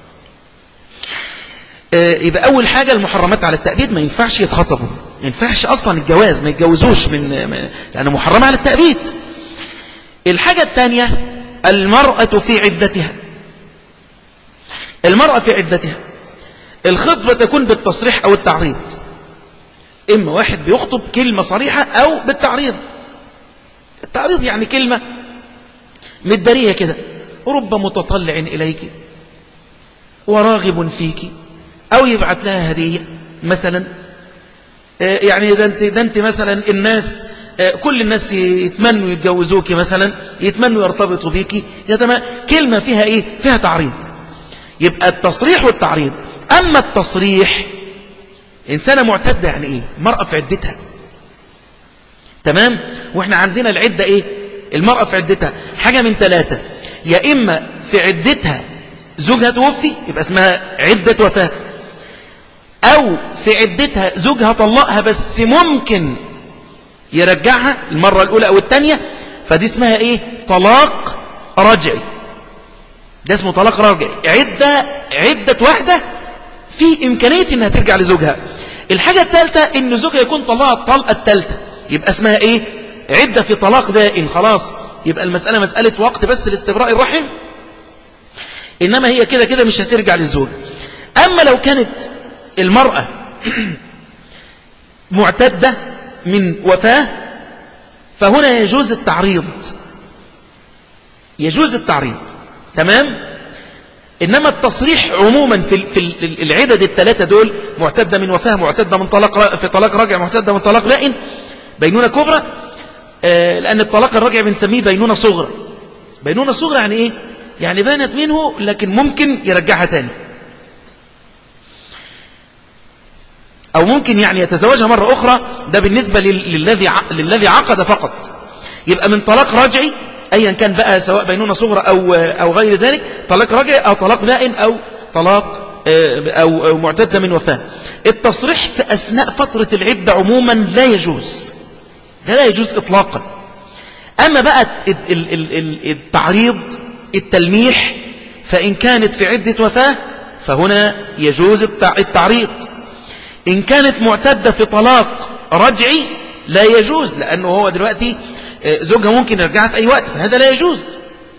[SPEAKER 1] يبقى أول حاجة المحرمات على التأبيد ما ينفعش يتخطبوا ما ينفعش أصلا الجواز ما يتجوزوش من لأنه محرمة على التأبيد الحاجة الثانية المرأة في عدتها المرأة في عدتها الخطبة تكون بالتصريح أو التعريض إما واحد بيخطب كلمة صريحة أو بالتعريض التعريض يعني كلمة مدارية كده رب متطلع إليك وراغب فيك أو يبعث لها هدية مثلا آه، يعني ده انت, ده انت مثلا الناس آه، كل الناس يتمنوا يتجوزوك مثلا يتمنوا يرتبطوا بيك كلمة فيها ايه فيها تعريض يبقى التصريح والتعريض أما التصريح إنسانة معتدة يعني إيه مرأة في عدتها تمام وإحنا عندنا العدة إيه المرأة في عدتها حاجة من ثلاثة يا إما في عدتها زوجها توفي يبقى اسمها عدة وفاة أو في عدتها زوجها طلقها بس ممكن يرجعها المرة الأولى أو الثانية فدي اسمها إيه طلاق رجعي ده اسمه طلاق رجعي عدة عدة واحدة في إمكانية إنها ترجع لزوجها الحاجة الثالثة إن زوجها يكون طلقها الطلقة الثالثة يبقى اسمها إيه عدة في طلاق دائم خلاص يبقى المسألة مسألة وقت بس لاستبراء الرحم إنما هي كده كده مش هترجع للزوج أما لو كانت المرأة معتدة من وفاة فهنا يجوز التعريض يجوز التعريض تمام إنما التصريح عموما في في العدد الثلاثة دول معتدة من وفاة معتدة من طلاق في طلاق راجع معتدة من طلاق بائن بينونة كبرى آه، لأن الطلاق الراجع بنسميه بينونة صغرى بينونة صغرى يعني إيه يعني بانت منه لكن ممكن يرجعها تاني أو ممكن يعني يتزوجها مرة أخرى ده بالنسبة للذي للذي عقد فقط يبقى من طلاق رجعي أيا كان بقى سواء بينونة صغرى أو, أو غير ذلك طلاق رجعي أو طلاق بائن أو طلاق آه، أو معتدة من وفاة التصريح في أثناء فترة العدة عموما لا يجوز ده لا يجوز إطلاقا أما بقى التعريض التلميح فإن كانت في عدة وفاة فهنا يجوز التعريض إن كانت معتدة في طلاق رجعي لا يجوز لأنه هو دلوقتي آه، زوجها ممكن يرجعها في أي وقت فهذا لا يجوز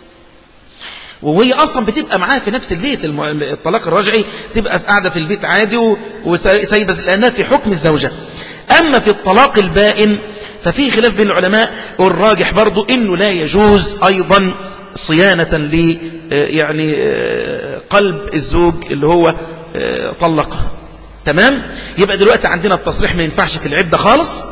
[SPEAKER 1] وهي أصلا بتبقى معاه في نفس البيت الطلاق الرجعي تبقى قاعدة في البيت عادي وسايبة لأنها في حكم الزوجة أما في الطلاق البائن ففي خلاف بين العلماء والراجح برضو إنه لا يجوز أيضا صيانة ل آه، يعني آه، قلب الزوج اللي هو طلقه تمام يبقى دلوقتي عندنا التصريح ما ينفعش في العدة خالص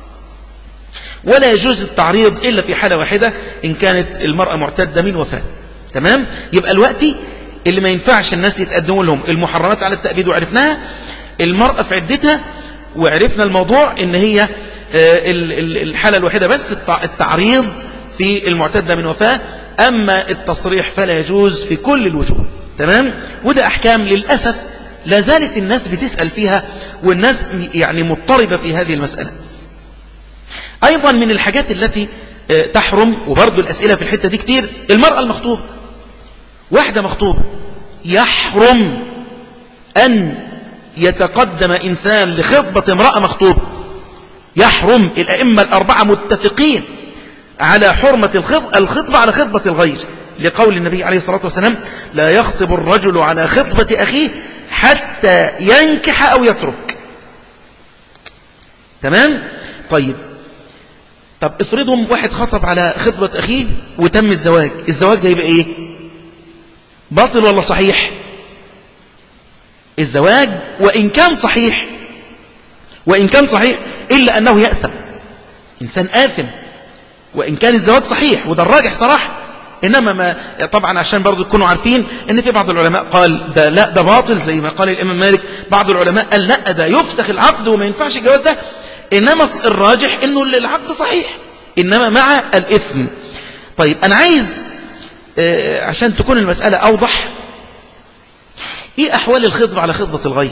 [SPEAKER 1] ولا يجوز التعريض إلا في حالة واحدة إن كانت المرأة معتدة من وفاة تمام يبقى الوقت اللي ما ينفعش الناس يتقدموا لهم المحرمات على التأبيد وعرفناها المرأة في عدتها وعرفنا الموضوع إن هي آه، الحالة الوحيدة بس التعريض في المعتدة من وفاة أما التصريح فلا يجوز في كل الوجوه تمام وده أحكام للأسف لا زالت الناس بتسأل فيها والناس يعني مضطربة في هذه المسألة أيضا من الحاجات التي آه، تحرم وبرضو الأسئلة في الحتة دي كتير المرأة المخطوبة واحدة مخطوبة يحرم أن يتقدم إنسان لخطبة امرأة مخطوبة يحرم الأئمة الأربعة متفقين على حرمة الخطبة على خطبة الغير لقول النبي عليه الصلاة والسلام لا يخطب الرجل على خطبة أخيه حتى ينكح أو يترك تمام طيب طب افرضهم واحد خطب على خطبة أخيه وتم الزواج الزواج ده يبقى إيه باطل ولا صحيح الزواج وإن كان صحيح وإن كان صحيح إلا أنه يأثم إنسان آثم وإن كان الزواج صحيح وده الراجح صراحة إنما ما طبعا عشان برضو تكونوا عارفين إن في بعض العلماء قال ده لا ده باطل زي ما قال الإمام مالك بعض العلماء قال لا ده يفسخ العقد وما ينفعش الجواز ده إنما الراجح إنه العقد صحيح إنما مع الإثم طيب أنا عايز آه، عشان تكون المسألة أوضح إيه أحوال الخطبة على خطبة الغير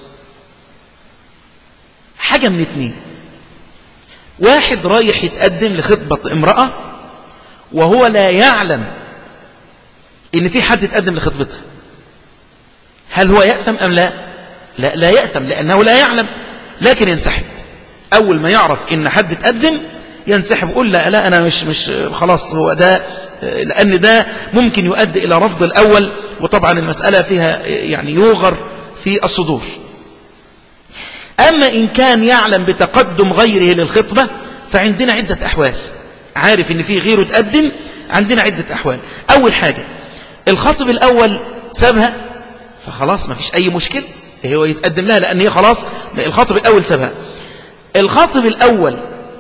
[SPEAKER 1] حاجة من اتنين واحد رايح يتقدم لخطبة امرأة وهو لا يعلم ان في حد يتقدم لخطبتها هل هو يأثم أم لا لا, لا يأثم لأنه لا يعلم لكن ينسحب أول ما يعرف إن حد اتقدم ينسحب يقول لا لا أنا مش مش خلاص هو ده لأن ده ممكن يؤدي إلى رفض الأول وطبعا المسألة فيها يعني يوغر في الصدور أما إن كان يعلم بتقدم غيره للخطبة فعندنا عدة أحوال عارف ان في غيره تقدم عندنا عدة احوال اول حاجة الخطب الأول سابها فخلاص ما فيش أي مشكلة هو يتقدم لها لأن هي خلاص الخطب الأول سابها الخطب الأول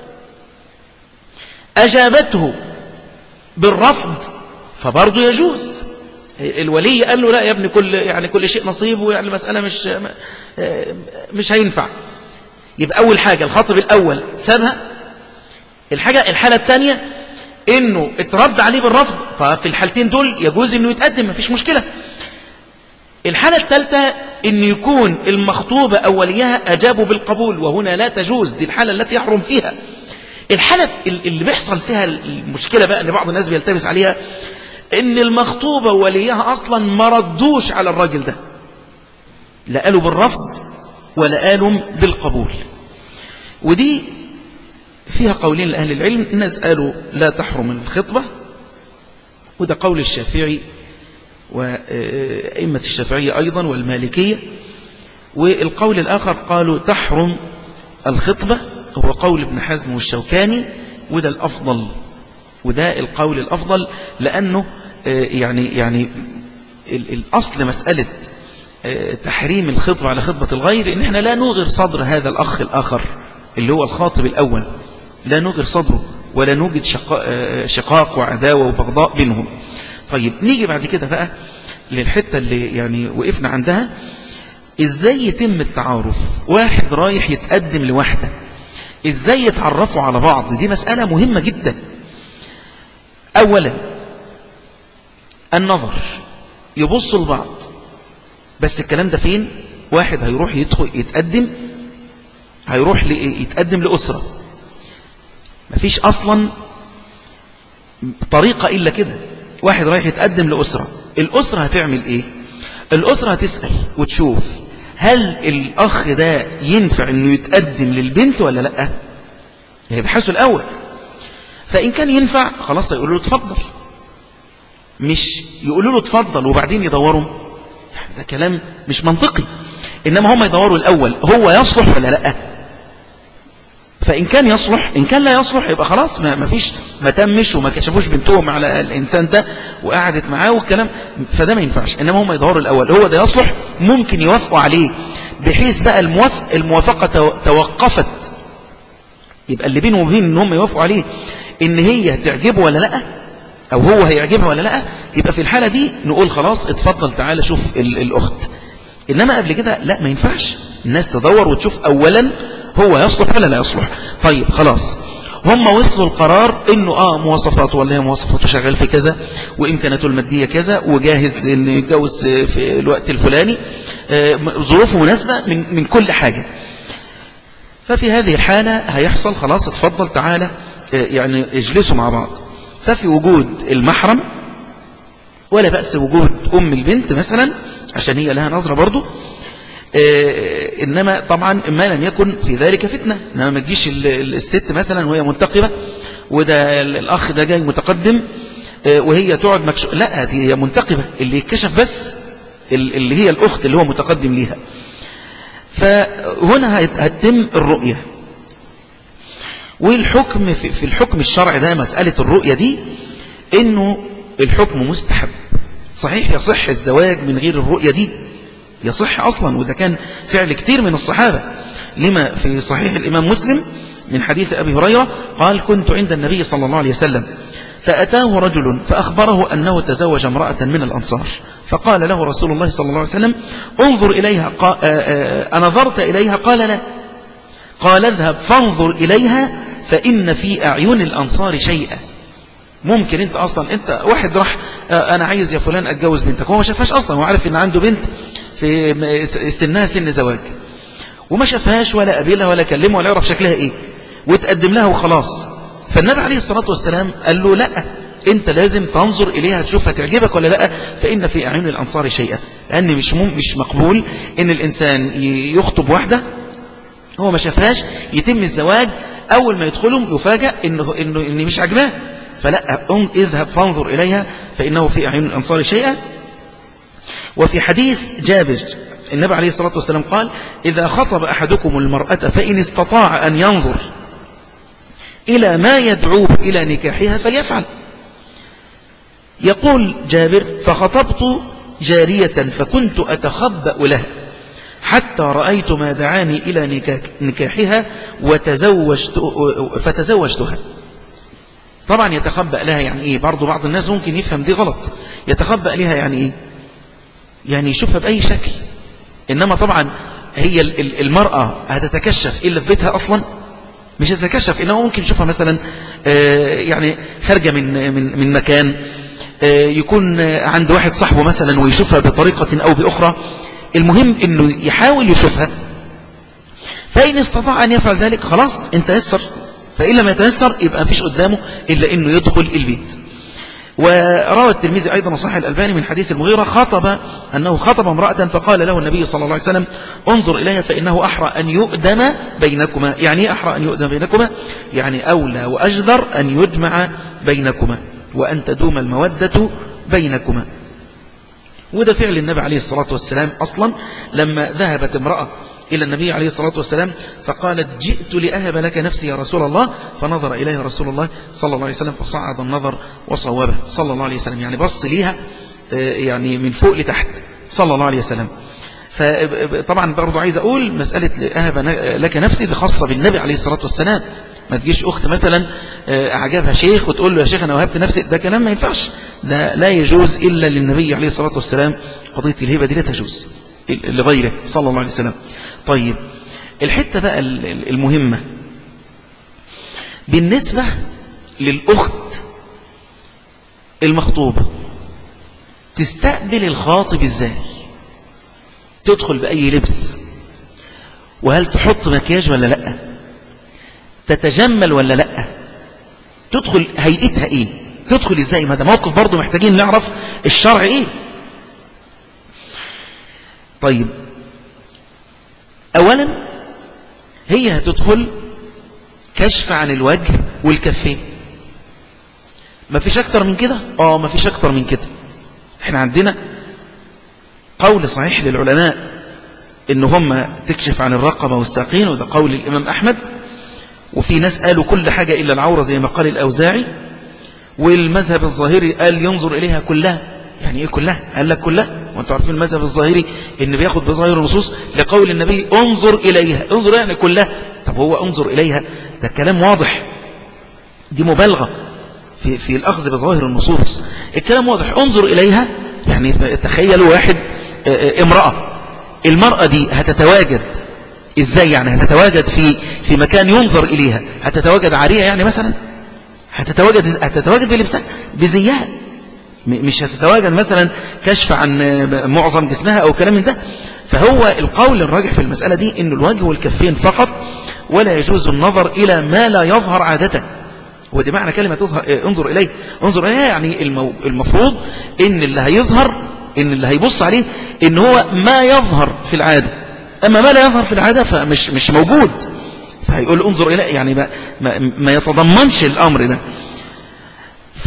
[SPEAKER 1] أجابته بالرفض فبرضه يجوز الولي قال له لا يا ابني كل يعني كل شيء نصيب يعني المسألة مش مش هينفع يبقى أول حاجة الخطب الأول سابها الحاجة الحالة الثانية إنه اترد عليه بالرفض ففي الحالتين دول يجوز إنه يتقدم مفيش مشكلة الحالة الثالثة إن يكون المخطوبة أوليها أجابوا بالقبول وهنا لا تجوز دي الحالة التي يحرم فيها الحالة اللي بيحصل فيها المشكلة بقى أن بعض الناس بيلتبس عليها إن المخطوبة وليها أصلا ما ردوش على الراجل ده لا قالوا بالرفض ولا قالوا بالقبول ودي فيها قولين لأهل العلم الناس قالوا لا تحرم الخطبة وده قول الشافعي وأئمة الشافعية أيضا والمالكية والقول الآخر قالوا تحرم الخطبة هو قول ابن حزم والشوكاني وده الأفضل وده القول الأفضل لأنه يعني يعني الأصل مسألة تحريم الخطبة على خطبة الغير إن احنا لا نغر صدر هذا الأخ الآخر اللي هو الخاطب الأول لا نغر صدره ولا نوجد شقاق وعداوة وبغضاء بينهم طيب نيجي بعد كده بقى للحتة اللي يعني وقفنا عندها ازاي يتم التعارف واحد رايح يتقدم لواحدة ازاي يتعرفوا على بعض دي مسألة مهمة جدا اولا النظر يبصوا لبعض بس الكلام ده فين واحد هيروح يدخل يتقدم هيروح يتقدم لأسرة مفيش أصلا طريقة إلا كده واحد رايح يتقدم لأسرة الأسرة هتعمل إيه الأسرة هتسأل وتشوف هل الأخ ده ينفع أنه يتقدم للبنت ولا لأ يبحثوا الأول فإن كان ينفع خلاص يقولوا له تفضل مش يقولوا له تفضل وبعدين يدوروا يعني ده كلام مش منطقي إنما هم يدوروا الأول هو يصلح ولا لأ فإن كان يصلح إن كان لا يصلح يبقى خلاص ما, ما فيش ما تمش وما كشفوش بنتهم على الإنسان ده وقعدت معاه والكلام فده ما ينفعش إنما هم يدوروا الأول هو ده يصلح ممكن يوافقوا عليه بحيث بقى الموافق الموافقة توقفت يبقى اللي بينه وبين إن هم يوافقوا عليه إن هي تعجبه ولا لأ أو هو هيعجبها ولا لأ يبقى في الحالة دي نقول خلاص اتفضل تعالى شوف الأخت إنما قبل كده لا ما ينفعش الناس تدور وتشوف أولا هو يصلح ولا لا يصلح طيب خلاص هم وصلوا القرار انه اه مواصفاته ولا هي مواصفاته شغال في كذا وامكاناته الماديه كذا وجاهز ان يتجوز في الوقت الفلاني آه ظروفه مناسبه من من كل حاجه ففي هذه الحاله هيحصل خلاص اتفضل تعالى آه يعني اجلسوا مع بعض ففي وجود المحرم ولا بأس وجود أم البنت مثلا عشان هي لها نظرة برضو إيه إنما طبعا ما لم يكن في ذلك فتنة إنما ما تجيش الست مثلا وهي منتقبة وده الأخ ده جاي متقدم إيه وهي تقعد مكشوف لا دي هي منتقبة اللي يتكشف بس اللي هي الأخت اللي هو متقدم ليها فهنا هتتم الرؤية والحكم في الحكم الشرعي ده مسألة الرؤية دي إنه الحكم مستحب صحيح يصح الزواج من غير الرؤية دي يصح أصلا وده كان فعل كتير من الصحابة لما في صحيح الإمام مسلم من حديث أبي هريرة قال كنت عند النبي صلى الله عليه وسلم فأتاه رجل فأخبره أنه تزوج امرأة من الأنصار فقال له رسول الله صلى الله عليه وسلم انظر إليها أنظرت إليها قال لا قال اذهب فانظر إليها فإن في أعين الأنصار شيئا ممكن انت اصلا انت واحد راح انا عايز يا فلان اتجوز بنتك هو ما شافهاش اصلا هو عارف ان عنده بنت في سنها سن زواج وما شافهاش ولا قابلها ولا كلمها ولا يعرف شكلها ايه وتقدم لها وخلاص فالنبي عليه الصلاة والسلام قال له لا انت لازم تنظر اليها تشوفها تعجبك ولا لا فان في اعين الانصار شيئا لان مش مش مقبول ان الانسان يخطب واحده هو ما شافهاش يتم الزواج اول ما يدخلهم يفاجئ انه انه ان مش عجباه فلا أم اذهب فانظر إليها فإنه في أعين الأنصار شيئا وفي حديث جابر النبي عليه الصلاة والسلام قال إذا خطب أحدكم المرأة فإن استطاع أن ينظر إلى ما يدعوه إلى نكاحها فليفعل يقول جابر فخطبت جارية فكنت أتخبأ لها حتى رأيت ما دعاني إلى نكاحها وتزوجت فتزوجتها طبعا يتخبأ لها يعني إيه برضو بعض الناس ممكن يفهم دي غلط يتخبأ لها يعني إيه يعني يشوفها بأي شكل إنما طبعا هي المرأة هتتكشف إلا في بيتها أصلا مش هتتكشف إنه ممكن يشوفها مثلا آه، يعني خارجة من, من, من مكان آه، يكون عند واحد صاحبه مثلا ويشوفها بطريقة أو بأخرى المهم أنه يحاول يشوفها فإن استطاع أن يفعل ذلك خلاص انت يسر فإن لم يتيسر يبقى ما فيش قدامه إلا أنه يدخل البيت وروى الترمذي أيضا صحيح الألباني من حديث المغيرة خطب أنه خطب امرأة فقال له النبي صلى الله عليه وسلم انظر إليها فإنه أحرى أن يؤدم بينكما يعني أحرى أن يؤدم بينكما يعني أولى وأجدر أن يجمع بينكما وأن تدوم المودة بينكما وده فعل النبي عليه الصلاة والسلام أصلا لما ذهبت امرأة إلى النبي عليه الصلاة والسلام فقالت جئت لأهب لك نفسي يا رسول الله فنظر إليها رسول الله صلى الله عليه وسلم فصعد النظر وصوبه صلى الله عليه وسلم يعني بص ليها آه، يعني من فوق لتحت صلى الله عليه وسلم فطبعا برضو عايز أقول مسألة أهب لك نفسي دي خاصة بالنبي عليه الصلاة والسلام ما تجيش أخت مثلا آه، أعجبها شيخ وتقول له يا شيخ أنا وهبت نفسي ده كلام ما ينفعش ده لا يجوز إلا للنبي عليه الصلاة والسلام قضية الهبة دي لا تجوز لغيره صلى الله عليه وسلم طيب الحتة بقى المهمة بالنسبة للأخت المخطوبة تستقبل الخاطب ازاي تدخل بأي لبس وهل تحط مكياج ولا لا تتجمل ولا لا تدخل هيئتها ايه تدخل ازاي ما ده موقف برضو محتاجين نعرف الشرع ايه طيب أولا هي هتدخل كشف عن الوجه والكفين ما فيش أكتر من كده آه ما فيش أكتر من كده احنا عندنا قول صحيح للعلماء ان هم تكشف عن الرقبة والساقين وده قول الإمام أحمد وفي ناس قالوا كل حاجة إلا العورة زي ما قال الأوزاعي والمذهب الظاهري قال ينظر إليها كلها يعني إيه كلها قال لك كلها وانتم عارفين المذهب الظاهري ان بياخد بظاهر النصوص لقول النبي انظر اليها انظر يعني كلها طب هو انظر اليها ده كلام واضح دي مبالغه في في الاخذ بظاهر النصوص الكلام واضح انظر اليها يعني تخيلوا واحد آه، آه، امراه المراه دي هتتواجد ازاي يعني هتتواجد في في مكان ينظر اليها هتتواجد عاريه يعني مثلا هتتواجد هتتواجد بلبسها بزيها مش هتتواجد مثلا كشف عن معظم جسمها أو كلام من ده فهو القول الراجح في المسألة دي إن الوجه والكفين فقط ولا يجوز النظر إلى ما لا يظهر عادة ودي معنى كلمة تظهر انظر إليه انظر إليه يعني المفروض إن اللي هيظهر إن اللي هيبص عليه إن هو ما يظهر في العادة أما ما لا يظهر في العادة فمش مش موجود فهيقول انظر إليه يعني ما, ما, ما يتضمنش الأمر ده ف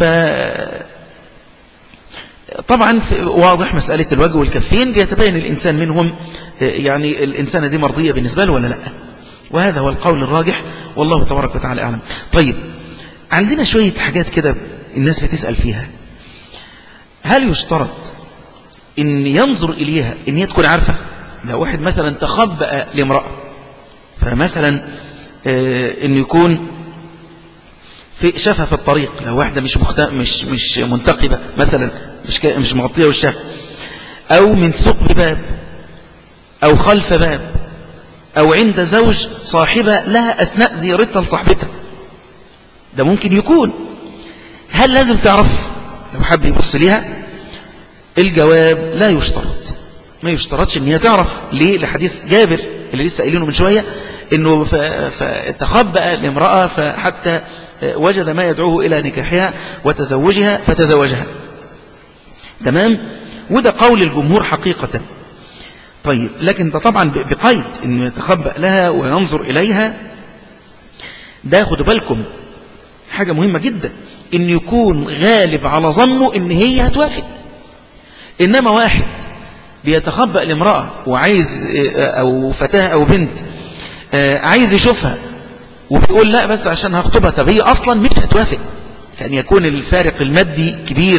[SPEAKER 1] طبعا واضح مسألة الوجه والكفين بيتبين الإنسان منهم يعني الإنسانة دي مرضية بالنسبة له ولا لا وهذا هو القول الراجح والله تبارك وتعالى أعلم طيب عندنا شوية حاجات كده الناس بتسأل فيها هل يشترط ان ينظر إليها ان هي تكون عارفة لو واحد مثلا تخبأ لامرأة فمثلا آه، ان يكون في شافها في الطريق لو واحدة مش مخت... مش مش منتقبة مثلا مش ك... مش مغطية وشها أو من ثقب باب أو خلف باب أو عند زوج صاحبة لها أثناء زيارتها لصاحبتها ده ممكن يكون هل لازم تعرف لو حب يبص ليها الجواب لا يشترط ما يشترطش ان هي تعرف ليه لحديث جابر اللي لسه قايلينه من شوية انه فتخبأ لامرأة فحتى وجد ما يدعوه إلى نكاحها وتزوجها فتزوجها تمام وده قول الجمهور حقيقة طيب لكن ده طبعا بقيد انه يتخبأ لها وينظر إليها ده خدوا بالكم حاجة مهمة جدا ان يكون غالب على ظنه ان هي هتوافق انما واحد بيتخبأ لامرأة وعايز او فتاة او بنت عايز يشوفها وبيقول لا بس عشان هخطبها طب هي أصلا مش هتوافق كان يكون الفارق المادي كبير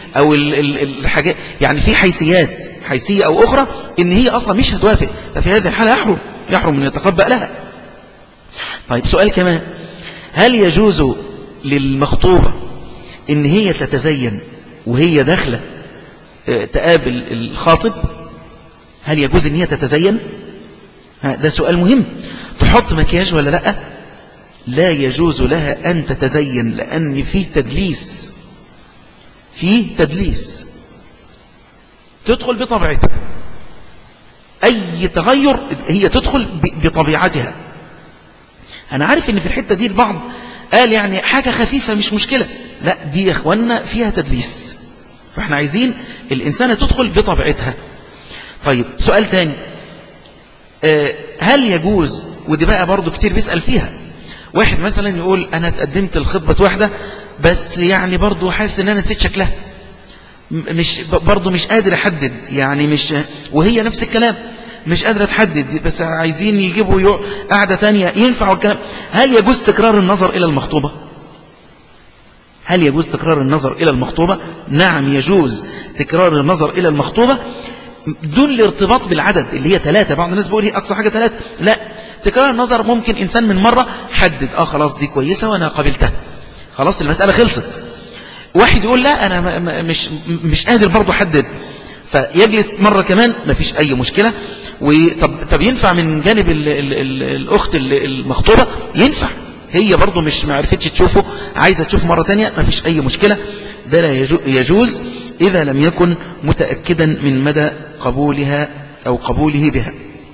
[SPEAKER 1] أو الحاجات يعني في حيثيات حيثية أو أخرى إن هي أصلا مش هتوافق ففي هذه الحالة يحرم يحرم أن يتقبأ لها طيب سؤال كمان هل يجوز للمخطوبة إن هي تتزين وهي داخلة آه، تقابل الخاطب هل يجوز إن هي تتزين ده سؤال مهم تحط مكياج ولا لا لا يجوز لها أن تتزين لأن فيه تدليس فيه تدليس تدخل بطبيعتها أي تغير هي تدخل بطبيعتها أنا عارف أن في الحتة دي البعض قال يعني حاجة خفيفة مش مشكلة لا دي يا أخوانا فيها تدليس فاحنا عايزين الإنسانة تدخل بطبيعتها طيب سؤال تاني آه، هل يجوز ودي بقى برضو كتير بيسأل فيها واحد مثلا يقول أنا اتقدمت لخطبة واحدة بس يعني برضو حاسس ان أنا نسيت شكلها مش برضو مش قادر أحدد يعني مش وهي نفس الكلام مش قادرة تحدد بس عايزين يجيبوا قاعدة تانية ينفع الكلام هل يجوز تكرار النظر إلى المخطوبة هل يجوز تكرار النظر إلى المخطوبة نعم يجوز تكرار النظر إلى المخطوبة دون الارتباط بالعدد اللي هي ثلاثة بعض الناس بيقول هي أقصى حاجة ثلاثة لا تكرار النظر ممكن إنسان من مرة حدد آه خلاص دي كويسة وأنا قبلتها خلاص المسألة خلصت واحد يقول لا أنا مش, مش قادر برضو حدد فيجلس مرة كمان ما فيش أي مشكلة وطب طب ينفع من جانب ال ال ال الأخت المخطوبة ينفع هي برضو مش معرفتش تشوفه عايزة تشوف مرة تانية ما فيش أي مشكلة ده لا يجوز إذا لم يكن متأكدا من مدى قبولها أو قبوله بها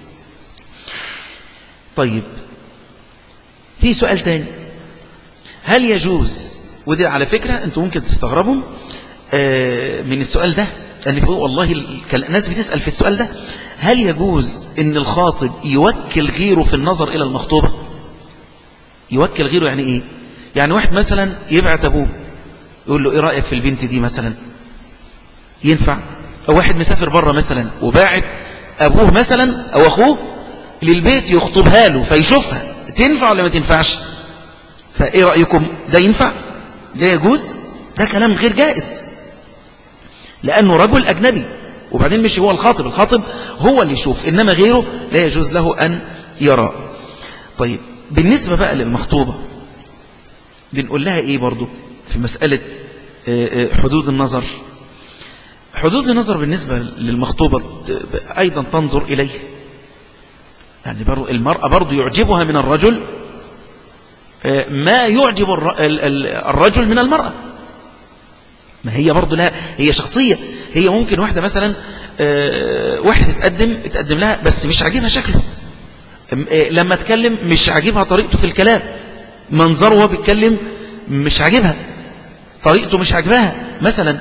[SPEAKER 1] طيب في سؤال تاني هل يجوز ودي على فكرة أنتم ممكن تستغربوا آه، من السؤال ده لأن والله الناس بتسأل في السؤال ده هل يجوز أن الخاطب يوكل غيره في النظر إلى المخطوبة يوكل غيره يعني إيه يعني واحد مثلا يبعت أبوه يقول له إيه رأيك في البنت دي مثلا ينفع أو واحد مسافر بره مثلا وباعت أبوه مثلا أو أخوه للبيت يخطبها له فيشوفها تنفع ولا ما تنفعش فإيه رأيكم ده ينفع ده يجوز ده كلام غير جائز لأنه رجل أجنبي وبعدين مش هو الخاطب الخاطب هو اللي يشوف إنما غيره لا يجوز له أن يرى طيب بالنسبة بقى للمخطوبة بنقول لها إيه برضو في مسألة آه، آه، حدود النظر حدود النظر بالنسبة للمخطوبة أيضا تنظر إليه يعني برضو المرأة برضو يعجبها من الرجل آه، ما يعجب الرجل من المرأة ما هي برضو لا هي شخصية هي ممكن واحدة مثلا واحدة تتقدم تقدم لها بس مش عاجبها شكله لما تكلم مش عاجبها طريقته في الكلام منظره وهو بيتكلم مش عاجبها طريقته مش عاجباها مثلا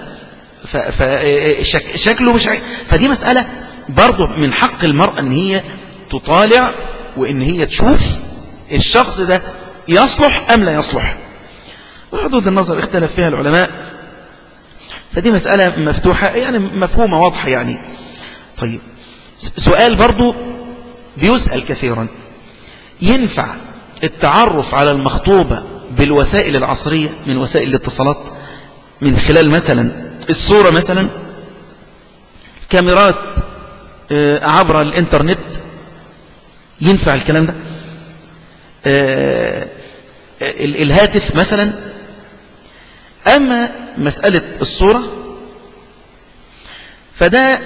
[SPEAKER 1] فشكله مش عاجب فدي مسألة برضو من حق المرأة ان هي تطالع وان هي تشوف الشخص ده يصلح ام لا يصلح وحدود النظر اختلف فيها العلماء فدي مسألة مفتوحة يعني مفهومة واضحة يعني طيب سؤال برضو بيسأل كثيرا ينفع التعرف على المخطوبة بالوسائل العصرية من وسائل الاتصالات من خلال مثلا الصورة مثلا كاميرات آه، عبر الانترنت ينفع الكلام ده آه، الهاتف مثلا أما مسألة الصورة فده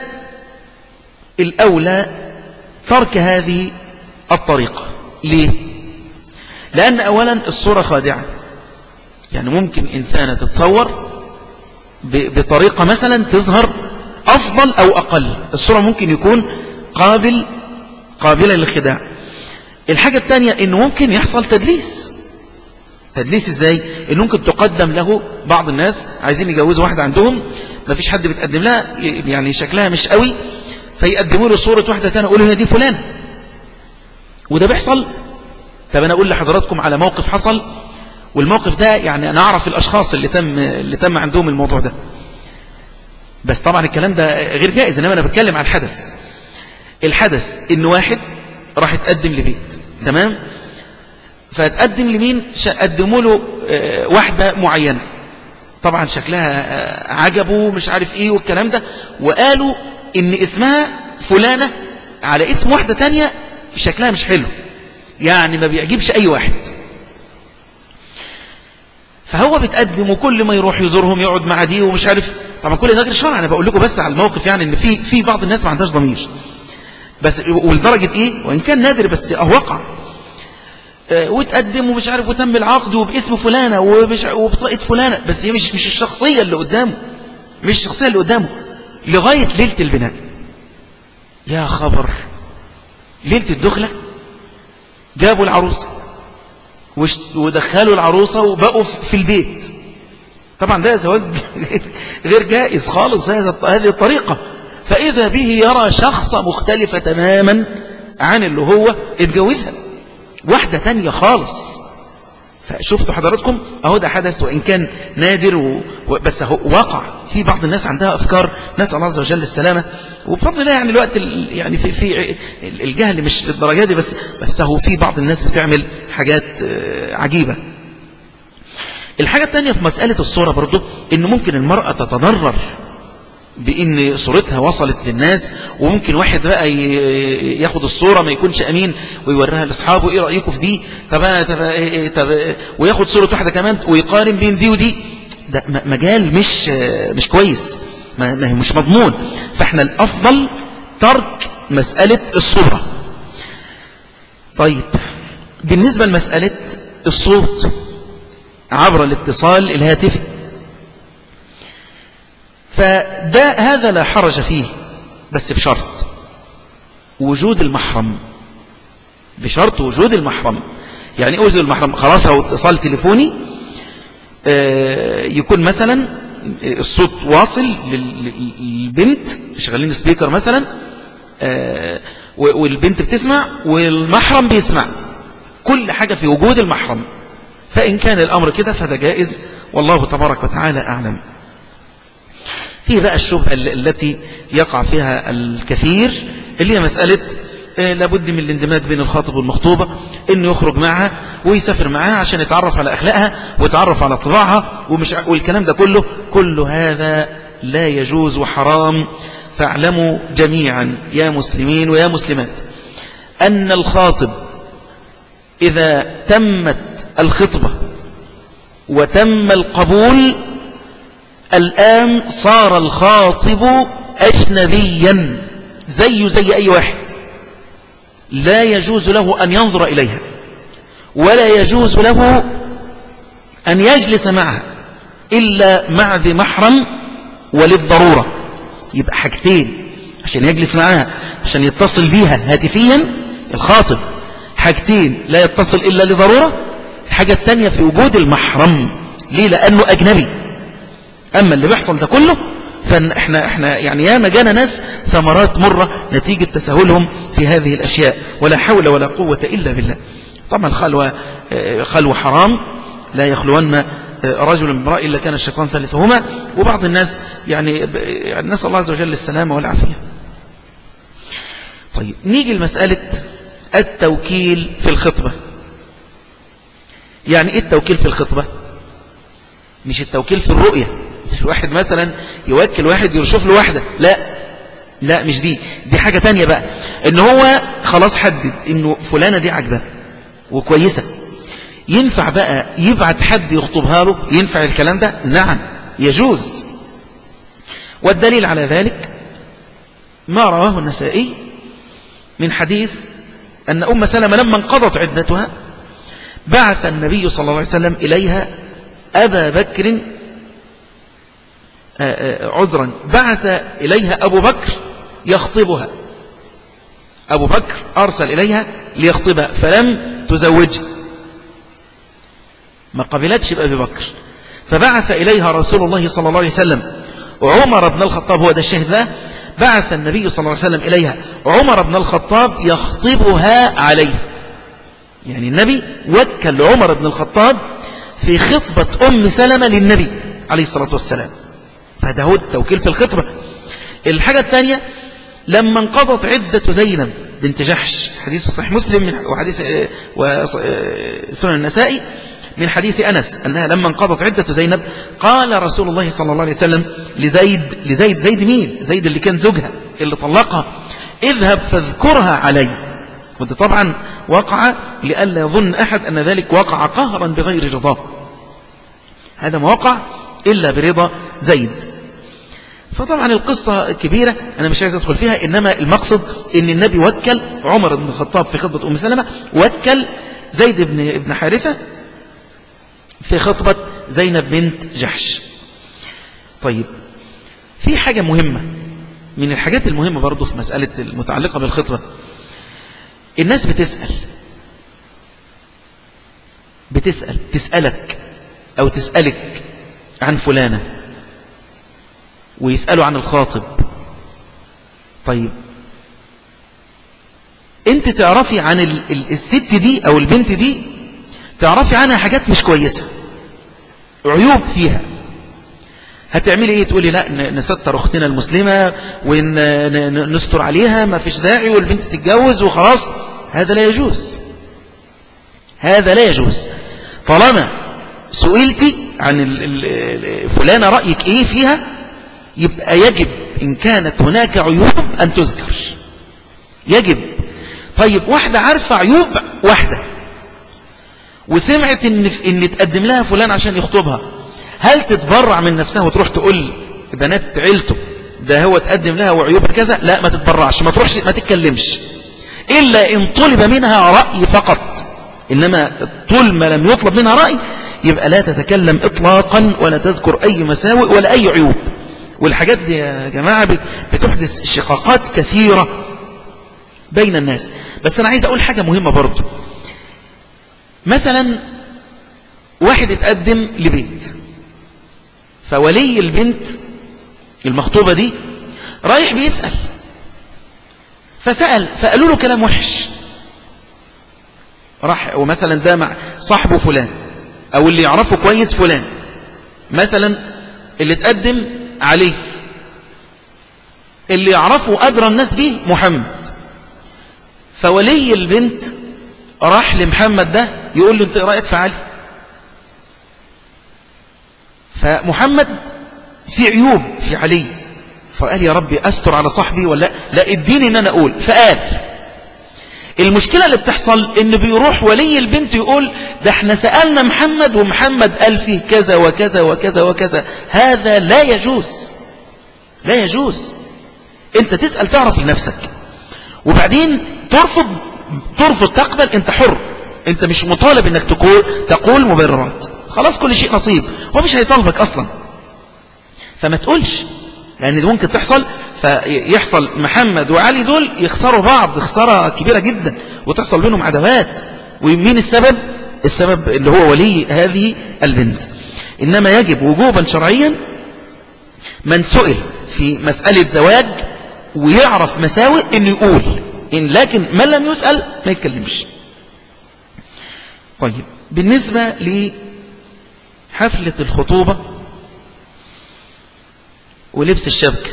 [SPEAKER 1] الأولى ترك هذه الطريقة ليه؟ لأن أولا الصورة خادعة يعني ممكن إنسانة تتصور بطريقة مثلا تظهر أفضل أو أقل الصورة ممكن يكون قابل قابلة للخداع الحاجة الثانية إنه ممكن يحصل تدليس تدليس إزاي؟ إنه ممكن تقدم له بعض الناس عايزين يجوزوا واحدة عندهم ما فيش حد بتقدم لها يعني شكلها مش قوي فيقدموا له صورة واحدة تانية يقولوا هي دي فلانة وده بيحصل طب أنا أقول لحضراتكم على موقف حصل والموقف ده يعني أنا أعرف الأشخاص اللي تم, اللي تم عندهم الموضوع ده بس طبعا الكلام ده غير جائز إنما أنا بتكلم عن الحدث الحدث إن واحد راح يتقدم لبيت تمام فتقدم لمين قدموا له آه، واحدة معينة طبعا شكلها عجبه مش عارف ايه والكلام ده وقالوا ان اسمها فلانة على اسم واحدة تانية شكلها مش حلو يعني ما بيعجبش اي واحد فهو بيتقدم وكل ما يروح يزورهم يقعد مع دي ومش عارف طبعا كل ده غير شرع انا بقول لكم بس على الموقف يعني ان في في بعض الناس ما عندهاش ضمير بس ولدرجه ايه وان كان نادر بس اه وقع آه، وتقدم ومش عارف وتم العقد وباسم فلانه ومش وبطاقه فلانه بس هي مش مش الشخصيه اللي قدامه مش الشخصيه اللي قدامه لغايه ليله البناء يا خبر ليله الدخله جابوا العروسه ودخلوا العروسة وبقوا في البيت طبعا ده زواج غير جائز خالص هذه الطريقة فإذا به يرى شخصة مختلفة تماما عن اللي هو اتجوزها واحدة تانية خالص فشفتوا حضراتكم اهو ده حدث وإن كان نادر و... بس هو واقع في بعض الناس عندها أفكار نسأل الله عز وجل السلامة وبفضل الله يعني الوقت ال... يعني في في الجهل مش للدرجة دي بس بس هو في بعض الناس بتعمل حاجات آه، عجيبة الحاجة الثانية في مسألة الصورة برضو إن ممكن المرأة تتضرر بإن صورتها وصلت للناس وممكن واحد بقى ياخد الصورة ما يكونش أمين ويوريها لأصحابه إيه رأيكم في دي طب أنا طب إيه طب وياخد صورة واحدة كمان ويقارن بين دي ودي ده مجال مش مش كويس ما هي مش مضمون فإحنا الأفضل ترك مسألة الصورة طيب بالنسبة لمسألة الصوت عبر الاتصال الهاتفي فده هذا لا حرج فيه بس بشرط وجود المحرم بشرط وجود المحرم يعني ايه وجود المحرم خلاص هو اتصال تليفوني آه، يكون مثلا الصوت واصل للبنت شغالين سبيكر مثلا آه، والبنت بتسمع والمحرم بيسمع كل حاجة في وجود المحرم فإن كان الأمر كده فده جائز والله تبارك وتعالى أعلم فيه بقى الشبهة التي يقع فيها الكثير اللي هي مسألة آه، لابد من الاندماج بين الخاطب والمخطوبة انه يخرج معها ويسافر معها عشان يتعرف على اخلاقها ويتعرف على طباعها ومش والكلام ده كله كل هذا لا يجوز وحرام فاعلموا جميعا يا مسلمين ويا مسلمات أن الخاطب إذا تمت الخطبة وتم القبول الآن صار الخاطب أجنبيا زيه زي أي واحد لا يجوز له أن ينظر إليها ولا يجوز له أن يجلس معها إلا مع ذي محرم وللضرورة يبقى حاجتين عشان يجلس معها عشان يتصل بيها هاتفيا الخاطب حاجتين لا يتصل إلا لضرورة الحاجة الثانية في وجود المحرم ليه لأنه أجنبي أما اللي بيحصل ده كله فإحنا إحنا يعني ياما جانا ناس ثمرات مرة نتيجة تساهلهم في هذه الأشياء ولا حول ولا قوة إلا بالله طبعا الخلوة آه، خلوة حرام لا يخلون آه، رجل امرأة إلا كان الشيطان ثالثهما وبعض الناس يعني, يعني نسأل الله عز وجل السلامة والعافية طيب نيجي لمسألة التوكيل في الخطبة يعني ايه التوكيل في الخطبة مش التوكيل في الرؤية مش واحد مثلا يوكل واحد يرشف له واحدة لا لا مش دي دي حاجة تانية بقى ان هو خلاص حدد انه فلانة دي عجبة وكويسة ينفع بقى يبعت حد يخطبها له ينفع الكلام ده نعم يجوز والدليل على ذلك ما رواه النسائي من حديث أن أم سلمة لما انقضت عدتها بعث النبي صلى الله عليه وسلم إليها أبا بكر آه، آه، عذرا بعث إليها أبو بكر يخطبها أبو بكر أرسل إليها ليخطبها فلم تزوجها ما قبلتش بأبي بكر فبعث إليها رسول الله صلى الله عليه وسلم عمر بن الخطاب هو ده الشهد ده بعث النبي صلى الله عليه وسلم إليها عمر بن الخطاب يخطبها عليه يعني النبي وكل عمر بن الخطاب في خطبة أم سلمة للنبي عليه الصلاة والسلام فهذا هو التوكيل في الخطبة الحاجة الثانية لما انقضت عدة زينب بنت جحش حديث صحيح مسلم وحديث آه، وسنن النسائي من حديث أنس أنها لما انقضت عدة زينب قال رسول الله صلى الله عليه وسلم لزيد لزيد زيد مين زيد اللي كان زوجها اللي طلقها اذهب فاذكرها علي وده طبعا وقع لئلا يظن أحد أن ذلك وقع قهرا بغير رضاه هذا ما وقع إلا برضا زيد فطبعا القصة كبيرة أنا مش عايز أدخل فيها إنما المقصد إن النبي وكل عمر بن الخطاب في خطبة أم سلمة وكل زيد بن ابن حارثة في خطبة زينب بنت جحش طيب في حاجة مهمة من الحاجات المهمة برضو في مسألة المتعلقة بالخطبة الناس بتسأل بتسأل تسألك أو تسألك عن فلانة ويسألوا عن الخاطب طيب انت تعرفي عن الست دي او البنت دي تعرفي عنها حاجات مش كويسة عيوب فيها هتعملي ايه تقولي لا نستر اختنا المسلمة ونستر عليها ما فيش داعي والبنت تتجوز وخلاص هذا لا يجوز هذا لا يجوز طالما سئلتي عن فلانة رأيك ايه فيها يبقى يجب إن كانت هناك عيوب أن تذكر يجب طيب واحدة عارفة عيوب واحدة وسمعت إن, إن تقدم لها فلان عشان يخطبها هل تتبرع من نفسها وتروح تقول بنات عيلته ده هو تقدم لها وعيوبها كذا لا ما تتبرعش ما تروحش ما تتكلمش إلا إن طلب منها رأي فقط إنما طول ما لم يطلب منها رأي يبقى لا تتكلم إطلاقا ولا تذكر أي مساوئ ولا أي عيوب والحاجات دي يا جماعة بتحدث شقاقات كثيرة بين الناس بس أنا عايز أقول حاجة مهمة برضو مثلا واحد اتقدم لبيت فولي البنت المخطوبة دي رايح بيسأل فسأل فقالوا له كلام وحش راح ومثلا ده مع صاحبه فلان أو اللي يعرفه كويس فلان مثلا اللي اتقدم علي اللي يعرفه أدرى الناس به محمد فولي البنت راح لمحمد ده يقول له انت ايه رأيك في علي فمحمد في عيوب في علي فقال يا ربي أستر على صاحبي ولا لا اديني ان انا اقول فقال المشكلة اللي بتحصل ان بيروح ولي البنت يقول ده احنا سألنا محمد ومحمد قال فيه كذا وكذا وكذا وكذا هذا لا يجوز لا يجوز انت تسأل تعرف لنفسك وبعدين ترفض ترفض تقبل انت حر انت مش مطالب انك تقول تقول مبررات خلاص كل شيء نصيب هو مش هيطالبك اصلا فما تقولش لان ممكن تحصل فيحصل محمد وعلي دول يخسروا بعض خسارة كبيرة جدا وتحصل بينهم عدوات ومين السبب السبب اللي هو ولي هذه البنت إنما يجب وجوبا شرعيا من سئل في مسألة زواج ويعرف مساوئ إنه يقول إن لكن من لم يسأل ما يتكلمش طيب بالنسبة لحفلة الخطوبة ولبس الشبكة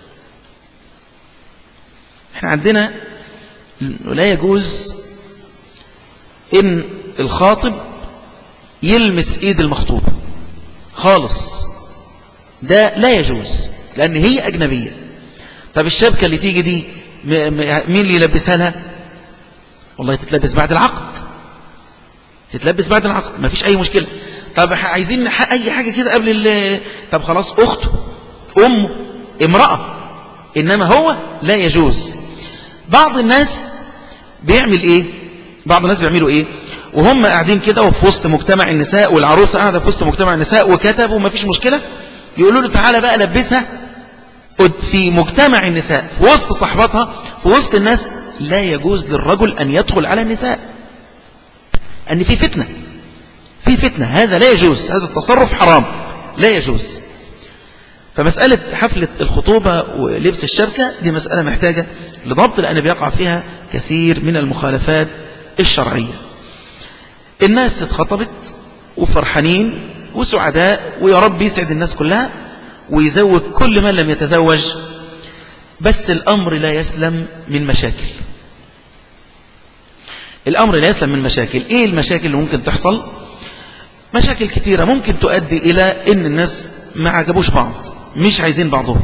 [SPEAKER 1] احنا عندنا لا يجوز ان الخاطب يلمس ايد المخطوبة خالص ده لا يجوز لان هي اجنبية طب الشبكة اللي تيجي دي مين اللي يلبسها لها والله تتلبس بعد العقد تتلبس بعد العقد ما فيش اي مشكلة طب عايزين اي حاجة كده قبل طب خلاص اخته امه امرأة انما هو لا يجوز بعض الناس بيعمل ايه بعض الناس بيعملوا ايه وهم قاعدين كده وفي وسط مجتمع النساء والعروسة قاعدة في وسط مجتمع النساء وكتبوا ما فيش مشكلة يقولوا له تعالى بقى لبسها في مجتمع النساء في وسط صحباتها في وسط الناس لا يجوز للرجل أن يدخل على النساء أن في فتنة في فتنة هذا لا يجوز هذا التصرف حرام لا يجوز فمسألة حفلة الخطوبة ولبس الشبكة دي مسألة محتاجة لضبط لأن بيقع فيها كثير من المخالفات الشرعية الناس اتخطبت وفرحانين وسعداء ويا رب يسعد الناس كلها ويزوج كل من لم يتزوج بس الأمر لا يسلم من مشاكل الأمر لا يسلم من مشاكل إيه المشاكل اللي ممكن تحصل مشاكل كتيرة ممكن تؤدي إلى أن الناس ما عجبوش بعض مش عايزين بعضهم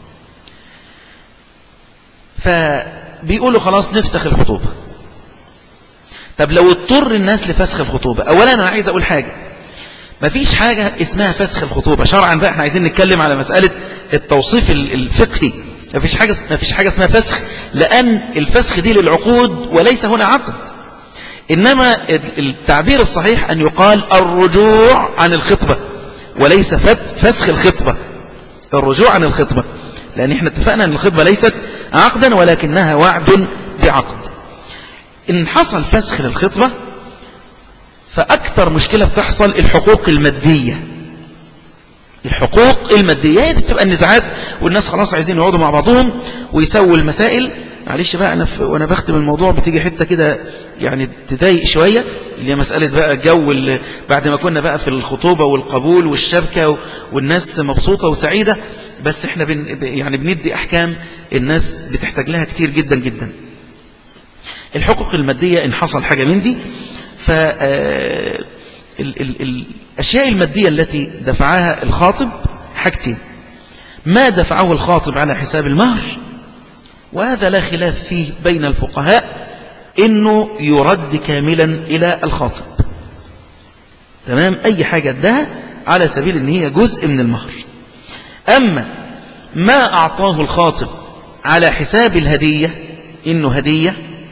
[SPEAKER 1] فبيقولوا خلاص نفسخ الخطوبة طب لو اضطر الناس لفسخ الخطوبة أولا أنا عايز أقول حاجة مفيش حاجة اسمها فسخ الخطوبة شرعا بقى احنا عايزين نتكلم على مسألة التوصيف الفقهي مفيش حاجة, مفيش حاجة اسمها فسخ لأن الفسخ دي للعقود وليس هنا عقد إنما التعبير الصحيح أن يقال الرجوع عن الخطبة وليس فسخ الخطبة الرجوع عن الخطبة لأن احنا اتفقنا أن الخطبة ليست عقدا ولكنها وعد بعقد إن حصل فسخ للخطبة فأكثر مشكلة بتحصل الحقوق المادية الحقوق المادية هي بتبقى النزاعات والناس خلاص عايزين يقعدوا مع بعضهم ويسووا المسائل معلش بقى أنا وأنا بختم الموضوع بتيجي حتة كده يعني تضايق شوية اللي هي مسألة بقى الجو بعد ما كنا بقى في الخطوبة والقبول والشبكة والناس مبسوطة وسعيدة بس احنا بن يعني بندي أحكام الناس بتحتاج لها كتير جدا جدا الحقوق المادية إن حصل حاجة من دي ف الأشياء المادية التي دفعها الخاطب حاجتين ما دفعه الخاطب على حساب المهر وهذا لا خلاف فيه بين الفقهاء إنه يرد كاملا إلى الخاطب تمام أي حاجة ادها على سبيل أن هي جزء من المهر أما ما أعطاه الخاطب على حساب الهدية إنه هدية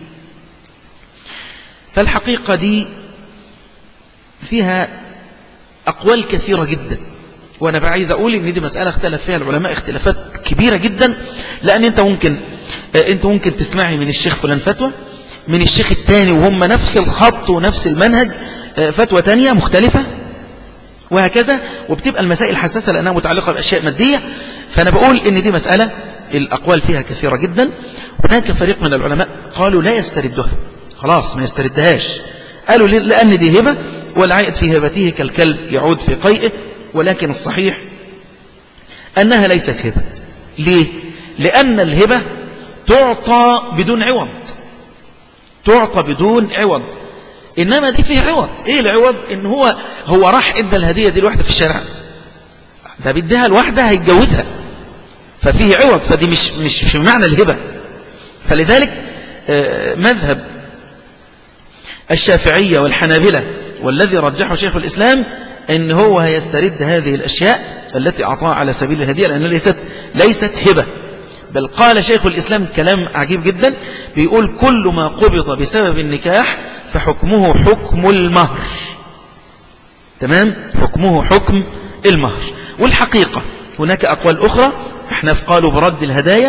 [SPEAKER 1] فالحقيقة دي فيها أقوال كثيرة جدا وأنا بقى عايز أقول إن دي مسألة اختلف فيها العلماء اختلافات كبيرة جدا لأن أنت ممكن أنت ممكن تسمعي من الشيخ فلان فتوى من الشيخ الثاني وهم نفس الخط ونفس المنهج فتوى تانية مختلفة وهكذا وبتبقى المسائل حساسة لأنها متعلقة بأشياء مادية فأنا بقول إن دي مسألة الأقوال فيها كثيرة جدا هناك فريق من العلماء قالوا لا يستردها خلاص ما يستردهاش قالوا لأن دي هبة والعائد في هبته كالكلب يعود في قيئه ولكن الصحيح أنها ليست هبة ليه؟ لأن الهبة تعطى بدون عوض تعطى بدون عوض إنما دي فيه عوض إيه العوض إن هو هو راح إدى الهدية دي الواحدة في الشارع ده بيديها الواحدة هيتجوزها ففيه عوض فدي مش مش في معنى الهبة فلذلك مذهب الشافعية والحنابلة والذي رجحه شيخ الإسلام إن هو هيسترد هذه الأشياء التي أعطاها على سبيل الهدية لأنها ليست, ليست هبة بل قال شيخ الإسلام كلام عجيب جدا بيقول كل ما قبض بسبب النكاح فحكمه حكم المهر تمام حكمه حكم المهر والحقيقة هناك أقوال أخرى احنا قالوا برد الهدايا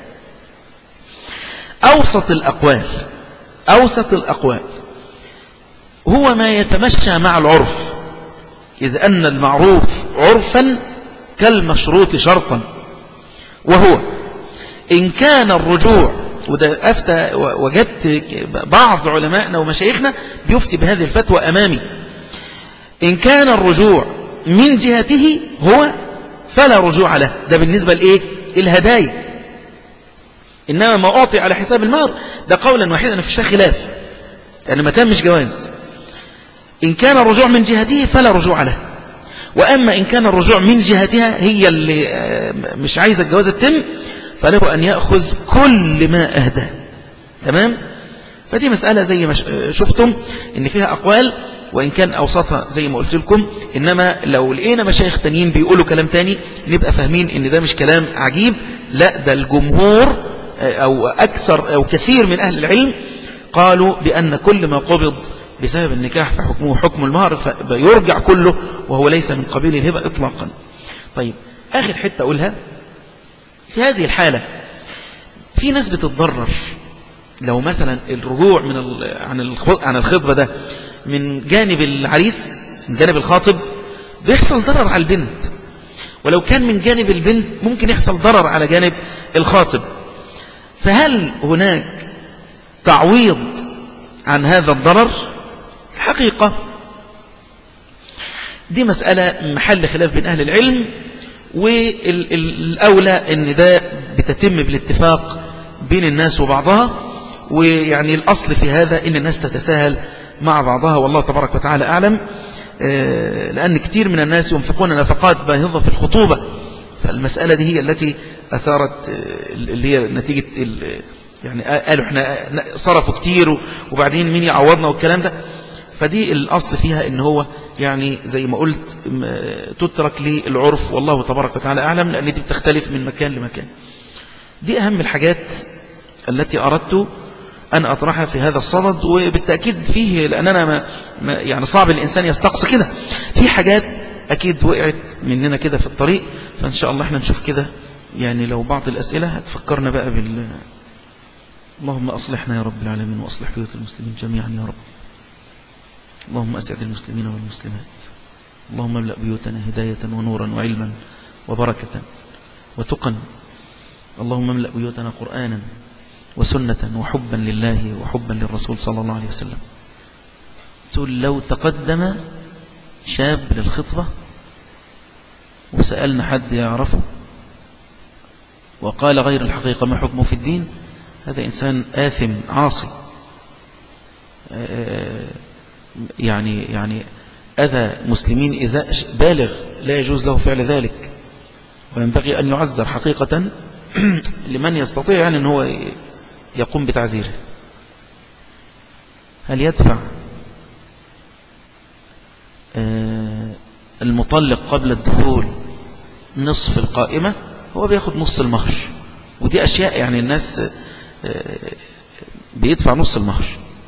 [SPEAKER 1] أوسط الأقوال أوسط الأقوال هو ما يتمشى مع العرف إذ أن المعروف عرفا كالمشروط شرطا وهو إن كان الرجوع وده أفتى وجدت بعض علمائنا ومشايخنا بيفتي بهذه الفتوى أمامي إن كان الرجوع من جهته هو فلا رجوع له ده بالنسبة لإيه الهدايا إنما ما أعطي على حساب المهر ده قولا واحدا ما فيش خلاف يعني ما تمش جواز إن كان الرجوع من جهته فلا رجوع له وأما إن كان الرجوع من جهتها هي اللي مش عايزة الجواز التم فله أن يأخذ كل ما أهدى تمام فدي مسألة زي ما شفتم إن فيها أقوال وإن كان أوسطها زي ما قلت لكم إنما لو لقينا مشايخ تانيين بيقولوا كلام تاني نبقى فاهمين إن ده مش كلام عجيب لا ده الجمهور أو أكثر أو كثير من أهل العلم قالوا بأن كل ما قبض بسبب النكاح فحكمه حكم المهر فيرجع كله وهو ليس من قبيل الهبة إطلاقا طيب آخر حتة أقولها في هذه الحالة في ناس بتتضرر لو مثلا الرجوع من عن عن الخطبة ده من جانب العريس من جانب الخاطب بيحصل ضرر على البنت ولو كان من جانب البنت ممكن يحصل ضرر على جانب الخاطب فهل هناك تعويض عن هذا الضرر الحقيقة دي مسألة محل خلاف بين أهل العلم والأولى أن ده بتتم بالاتفاق بين الناس وبعضها ويعني الأصل في هذا أن الناس تتساهل مع بعضها والله تبارك وتعالى أعلم آه، لأن كتير من الناس ينفقون نفقات باهظة في الخطوبة فالمسألة دي هي التي أثارت آه، اللي هي نتيجة يعني قالوا احنا صرفوا كتير وبعدين مين يعوضنا والكلام ده فدي الأصل فيها ان هو يعني زي ما قلت تترك للعرف والله تبارك وتعالى أعلم لأن دي بتختلف من مكان لمكان دي أهم الحاجات التي أردت أن أطرحها في هذا الصدد وبالتأكيد فيه لأننا ما ما يعني صعب الإنسان يستقص كده في حاجات أكيد وقعت مننا كده في الطريق فإن شاء الله احنا نشوف كده يعني لو بعض الأسئلة هتفكرنا بقى بال اللهم أصلحنا يا رب العالمين وأصلح بيوت المسلمين جميعا يا رب اللهم أسعد المسلمين والمسلمات اللهم املأ بيوتنا هداية ونورا وعلما وبركة وتقا اللهم املأ بيوتنا قرآنا وسنة وحبا لله وحبا للرسول صلى الله عليه وسلم تقول لو تقدم شاب للخطبة وسألنا حد يعرفه وقال غير الحقيقة ما حكمه في الدين هذا إنسان آثم عاصي يعني يعني أذى مسلمين إذا بالغ لا يجوز له فعل ذلك وينبغي أن يعذر حقيقة لمن يستطيع يعني أن هو يقوم بتعزيره هل يدفع آه، المطلق قبل الدخول نصف القائمة هو بياخد نص المهر ودي أشياء يعني الناس آه، بيدفع نص المهر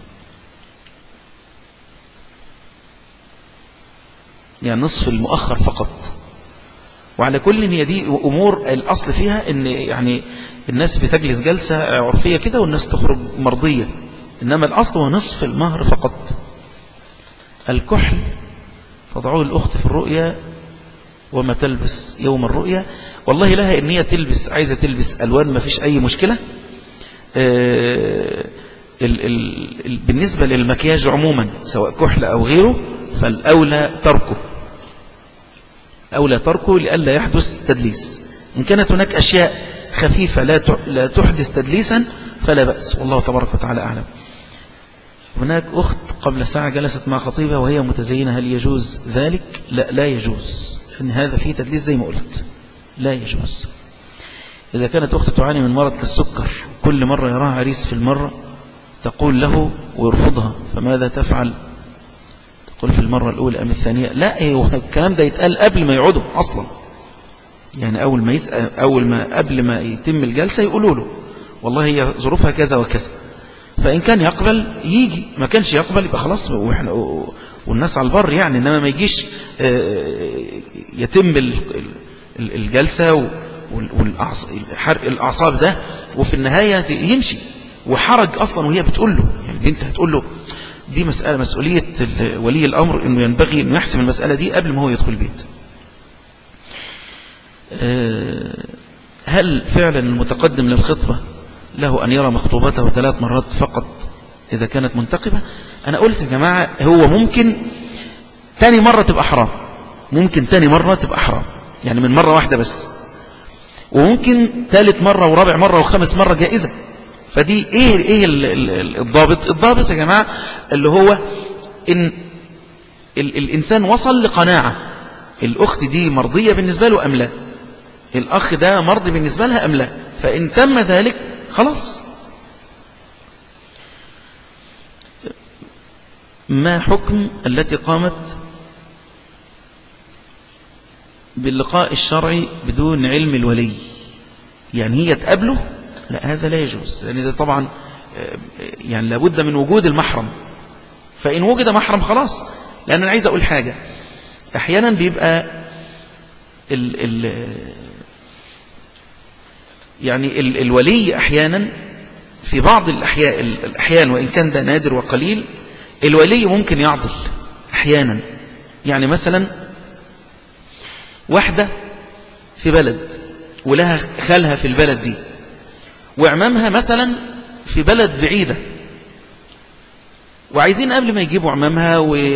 [SPEAKER 1] يعني نصف المؤخر فقط وعلى كل هي دي أمور الأصل فيها أن يعني الناس بتجلس جلسة عرفية كده والناس تخرج مرضية إنما الأصل هو نصف المهر فقط الكحل تضعوه الأخت في الرؤيا وما تلبس يوم الرؤيا والله لها إن هي تلبس عايزة تلبس ألوان ما فيش أي مشكلة آه، بالنسبة للمكياج عموما سواء كحل أو غيره فالأولى تركه أولى تركه لألا يحدث تدليس إن كانت هناك أشياء خفيفة لا تحدث تدليسا فلا بأس والله تبارك وتعالى أعلم هناك أخت قبل ساعة جلست مع خطيبة وهي متزينة هل يجوز ذلك؟ لا لا يجوز لأن هذا فيه تدليس زي ما قلت لا يجوز إذا كانت أخت تعاني من مرض كالسكر كل مرة يراها عريس في المرة تقول له ويرفضها فماذا تفعل تقول في المرة الأولى أم الثانية لا إيه الكلام ده يتقال قبل ما يقعدوا أصلا يعني أول ما يسأل أول ما قبل ما يتم الجلسة يقولوا له والله هي ظروفها كذا وكذا فإن كان يقبل يجي ما كانش يقبل يبقى خلاص وإحنا والناس على البر يعني إنما ما يجيش آه، يتم الجلسة وحرق الأعصاب ده وفي النهاية يمشي وحرج أصلا وهي بتقول له يعني البنت هتقول له دي مسألة مسؤولية ولي الأمر إنه ينبغي إنه يحسم المسألة دي قبل ما هو يدخل البيت آه، هل فعلا المتقدم للخطبة له أن يرى مخطوبته ثلاث مرات فقط إذا كانت منتقبة أنا قلت يا جماعة هو ممكن تاني مرة تبقى حرام ممكن تاني مرة تبقى حرام يعني من مرة واحدة بس وممكن ثالث مرة ورابع مرة وخامس مرة جائزة فدي ايه ايه الضابط الضابط يا جماعة اللي هو ان الانسان وصل لقناعة الاخت دي مرضية بالنسبة له ام لا الأخ ده مرضي بالنسبة لها أم لا فإن تم ذلك خلاص ما حكم التي قامت باللقاء الشرعي بدون علم الولي يعني هي تقابله لا هذا لا يجوز لأن ده طبعا يعني لابد من وجود المحرم فإن وجد محرم خلاص لأن أنا عايز أقول حاجة أحيانا بيبقى ال ال يعني الولي أحيانا في بعض الأحياء الأحيان وإن كان ده نادر وقليل الولي ممكن يعضل أحيانا يعني مثلا واحدة في بلد ولها خالها في البلد دي وعمامها مثلا في بلد بعيدة وعايزين قبل ما يجيبوا عمامها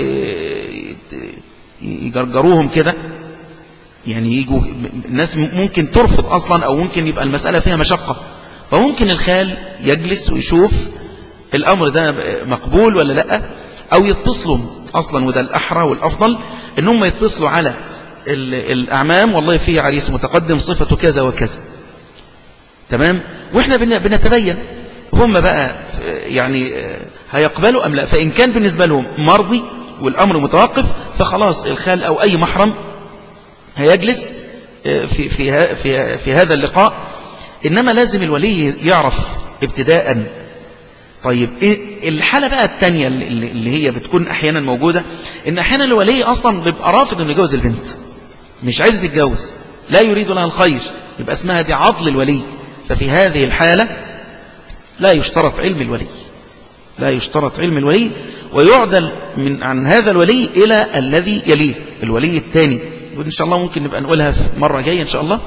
[SPEAKER 1] ويجرجروهم كده يعني يجوا الناس ممكن ترفض أصلا أو ممكن يبقى المسألة فيها مشقة فممكن الخال يجلس ويشوف الأمر ده مقبول ولا لا أو يتصلوا أصلا وده الأحرى والأفضل إن هم يتصلوا على الأعمام والله فيه عريس متقدم صفته كذا وكذا تمام وإحنا بنتبين هم بقى يعني هيقبلوا أم لا فإن كان بالنسبة لهم مرضي والأمر متوقف فخلاص الخال أو أي محرم هيجلس في, في, في, في هذا اللقاء إنما لازم الولي يعرف ابتداء طيب إيه الحالة بقى التانية اللي هي بتكون أحيانا موجودة إن أحيانا الولي أصلا بيبقى رافض إنه يجوز البنت مش عايز تتجوز لا يريد لها الخير يبقى اسمها دي عضل الولي ففي هذه الحالة لا يشترط علم الولي لا يشترط علم الولي ويعدل من عن هذا الولي إلى الذي يليه الولي الثاني وإن شاء الله ممكن نبقى نقولها في مرة جاية إن شاء الله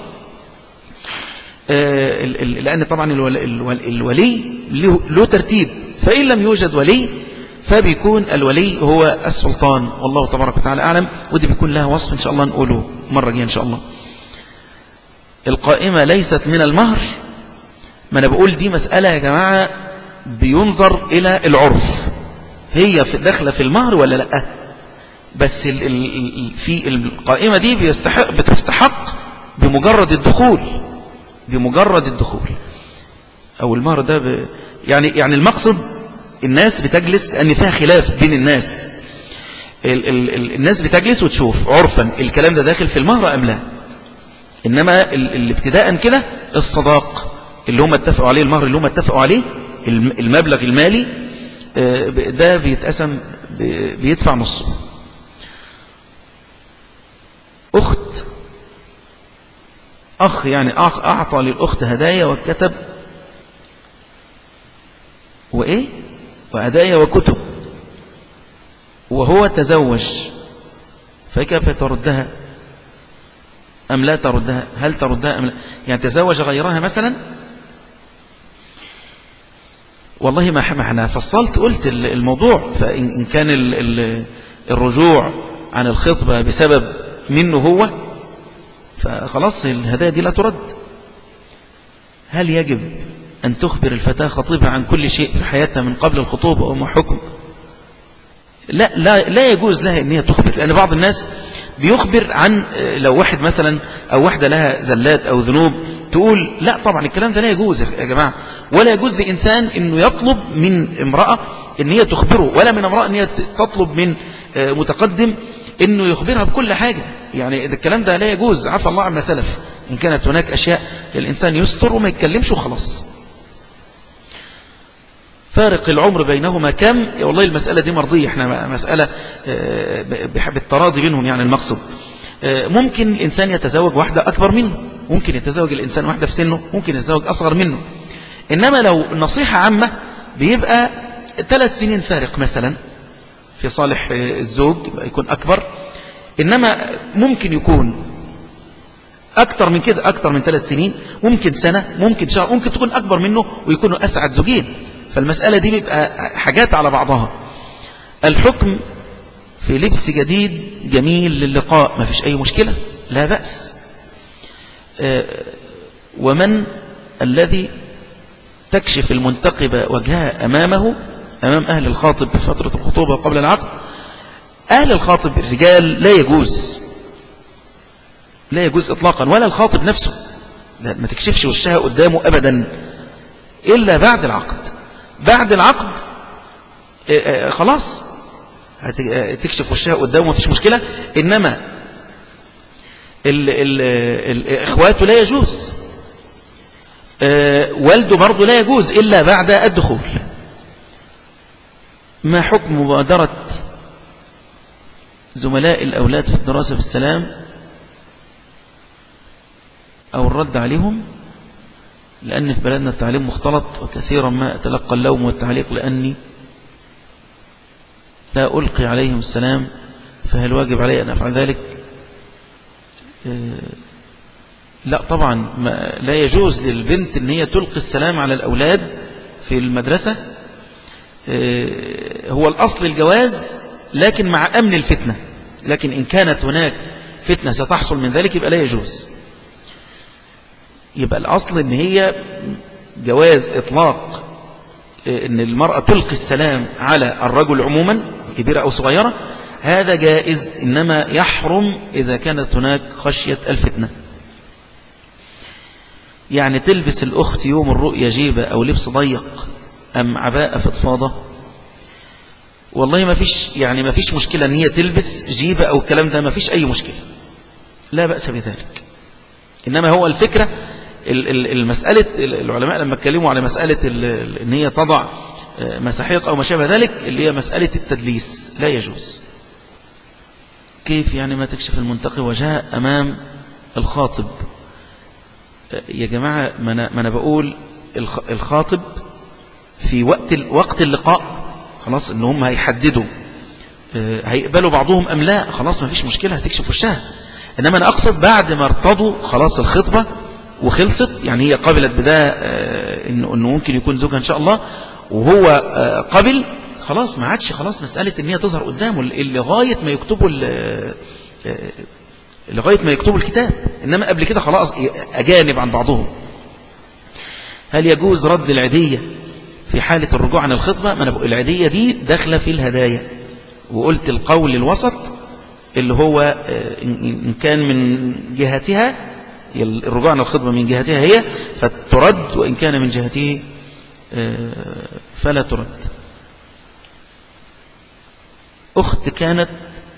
[SPEAKER 1] آه، لأن طبعا الولي له ترتيب فإن لم يوجد ولي فبيكون الولي هو السلطان والله تبارك وتعالى أعلم ودي بيكون لها وصف إن شاء الله نقوله مرة جاية إن شاء الله القائمة ليست من المهر ما أنا بقول دي مسألة يا جماعة بينظر إلى العرف هي في داخلة في المهر ولا لا بس في القائمة دي بيستحق بتستحق بمجرد الدخول بمجرد الدخول أو المهر ده ب... يعني يعني المقصد الناس بتجلس لأن فيها خلاف بين الناس ال ال ال الناس بتجلس وتشوف عرفا الكلام ده داخل في المهر أم لا إنما الابتداء كده الصداق اللي هم اتفقوا عليه المهر اللي هم اتفقوا عليه المبلغ المالي آه، ده بيتقسم بيدفع نصه أخت أخ يعني أخ أعطى للأخت هدايا وكتب وإيه وهدايا وكتب وهو تزوج فكيف تردها أم لا تردها هل تردها أم لا يعني تزوج غيرها مثلا والله ما احنا فصلت قلت الموضوع فإن كان الرجوع عن الخطبة بسبب منه هو فخلاص الهدايا دي لا ترد هل يجب أن تخبر الفتاة خطيبها عن كل شيء في حياتها من قبل الخطوبة وما حكم لا, لا, لا يجوز لها أن هي تخبر لأن بعض الناس بيخبر عن لو واحد مثلا أو واحدة لها زلات أو ذنوب تقول لا طبعا الكلام ده لا يجوز يا جماعة ولا يجوز لإنسان أنه يطلب من امرأة أن هي تخبره ولا من امرأة أن هي تطلب من متقدم أنه يخبرها بكل حاجة يعني الكلام ده لا يجوز عفى الله عما سلف إن كانت هناك أشياء الإنسان يستر وما يتكلمش وخلاص فارق العمر بينهما كم والله المسألة دي مرضية احنا مسألة آه، بالتراضي بينهم يعني المقصد آه، ممكن الإنسان يتزوج واحدة أكبر منه ممكن يتزوج الإنسان واحدة في سنه ممكن يتزوج أصغر منه إنما لو نصيحة عامة بيبقى ثلاث سنين فارق مثلا في صالح الزوج يكون أكبر إنما ممكن يكون أكتر من كده أكتر من ثلاث سنين ممكن سنة ممكن شهر ممكن تكون أكبر منه ويكونوا أسعد زوجين فالمسألة دي بيبقى حاجات على بعضها الحكم في لبس جديد جميل للقاء ما فيش أي مشكلة لا بأس آه، ومن الذي تكشف المنتقبة وجهها أمامه أمام أهل الخاطب في فترة الخطوبة قبل العقد أهل الخاطب الرجال لا يجوز لا يجوز إطلاقا ولا الخاطب نفسه لا ما تكشفش وشها قدامه أبدا إلا بعد العقد بعد العقد آه، آه، خلاص تكشف وشها قدامه ما فيش مشكلة إنما الإخوات لا يجوز آه، والده برضه لا يجوز إلا بعد الدخول ما حكم مبادرة زملاء الأولاد في الدراسة في السلام أو الرد عليهم لأن في بلدنا التعليم مختلط وكثيرا ما أتلقى اللوم والتعليق لأني لا ألقي عليهم السلام فهل واجب علي أن أفعل ذلك آه، لا طبعا ما لا يجوز للبنت أن هي تلقي السلام على الأولاد في المدرسة آه، هو الأصل الجواز لكن مع أمن الفتنة لكن إن كانت هناك فتنة ستحصل من ذلك يبقى لا يجوز يبقى الأصل أن هي جواز إطلاق آه، أن المرأة تلقي السلام على الرجل عموما كبيرة أو صغيرة هذا جائز إنما يحرم إذا كانت هناك خشية الفتنة يعني تلبس الأخت يوم الرؤية جيبة أو لبس ضيق أم عباءة فضفاضة والله ما فيش يعني ما فيش مشكلة أن هي تلبس جيبة أو الكلام ده ما فيش أي مشكلة لا بأس بذلك إنما هو الفكرة المسألة العلماء لما اتكلموا على مسألة أن هي تضع آه، مساحيق أو ما شابه ذلك اللي هي مسألة التدليس لا يجوز كيف يعني ما تكشف المنتقي وجهها أمام الخاطب آه، يا جماعة ما أنا, ما أنا بقول الخاطب في وقت وقت اللقاء خلاص ان هم هيحددوا آه، هيقبلوا بعضهم أم لا خلاص ما فيش مشكلة هتكشف وشها إنما أنا أقصد بعد ما ارتضوا خلاص الخطبة وخلصت يعني هي قبلت بده آه، إنه, إنه ممكن يكون زوجها إن شاء الله وهو آه، قبل خلاص ما عادش خلاص مسألة إن هي تظهر قدامه لغاية ما يكتبوا لغاية ما يكتبوا الكتاب إنما قبل كده خلاص أجانب عن بعضهم هل يجوز رد العدية في حالة الرجوع عن الخطبة ما أنا بقول العدية دي داخلة في الهدايا وقلت القول الوسط اللي هو آه، إن كان من جهتها الرجوع عن الخطبة من جهتها هي فترد وإن كان من جهته آه، فلا ترد أخت كانت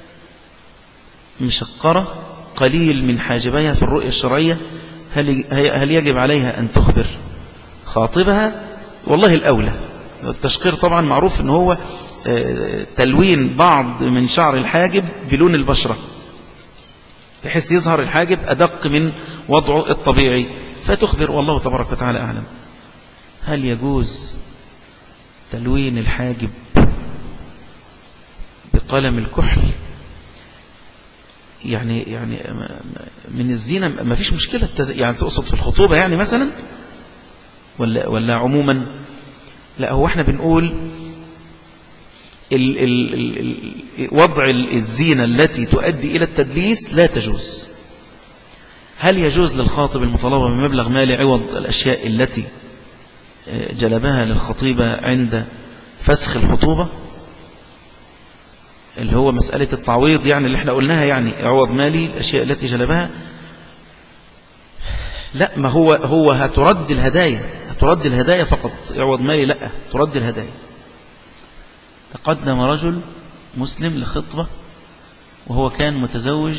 [SPEAKER 1] مشقرة قليل من حاجبيها في الرؤية الشرعية هل يجب عليها أن تخبر خاطبها والله الأولى التشقير طبعا معروف ان هو آه، تلوين بعض من شعر الحاجب بلون البشرة بحيث يظهر الحاجب أدق من وضعه الطبيعي فتخبر والله تبارك وتعالى أعلم هل يجوز تلوين الحاجب بقلم الكحل يعني يعني من الزينة ما فيش مشكلة يعني تقصد في الخطوبة يعني مثلا ولا, ولا عموما لا هو احنا بنقول ال ال ال وضع الزينة التي تؤدي إلى التدليس لا تجوز هل يجوز للخاطب المطالبة بمبلغ مالي عوض الأشياء التي آه، جلبها للخطيبة عند فسخ الخطوبة اللي هو مسألة التعويض يعني اللي احنا قلناها يعني عوض مالي الأشياء التي جلبها لا ما هو هو هترد الهدايا ترد الهدايا فقط يعوض مالي لا ترد الهدايا تقدم رجل مسلم لخطبة وهو كان متزوج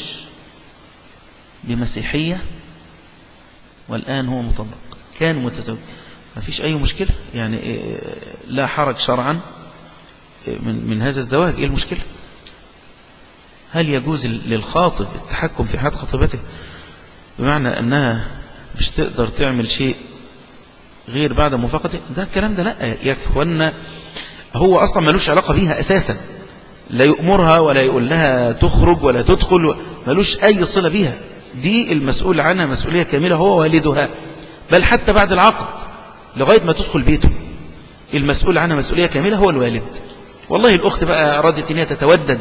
[SPEAKER 1] بمسيحية والآن هو مطلق كان متزوج ما فيش أي مشكلة يعني إيه، لا حرج شرعا من, من هذا الزواج إيه المشكلة هل يجوز للخاطب التحكم في حياة خطيبته بمعنى أنها مش تقدر تعمل شيء غير بعد موافقته ده الكلام ده لا يا اخوانا هو اصلا ملوش علاقة بيها اساسا لا يؤمرها ولا يقول لها تخرج ولا تدخل ملوش اي صلة بيها دي المسؤول عنها مسؤولية كاملة هو والدها بل حتى بعد العقد لغاية ما تدخل بيته المسؤول عنها مسؤولية كاملة هو الوالد والله الأخت بقى أرادت أن هي تتودد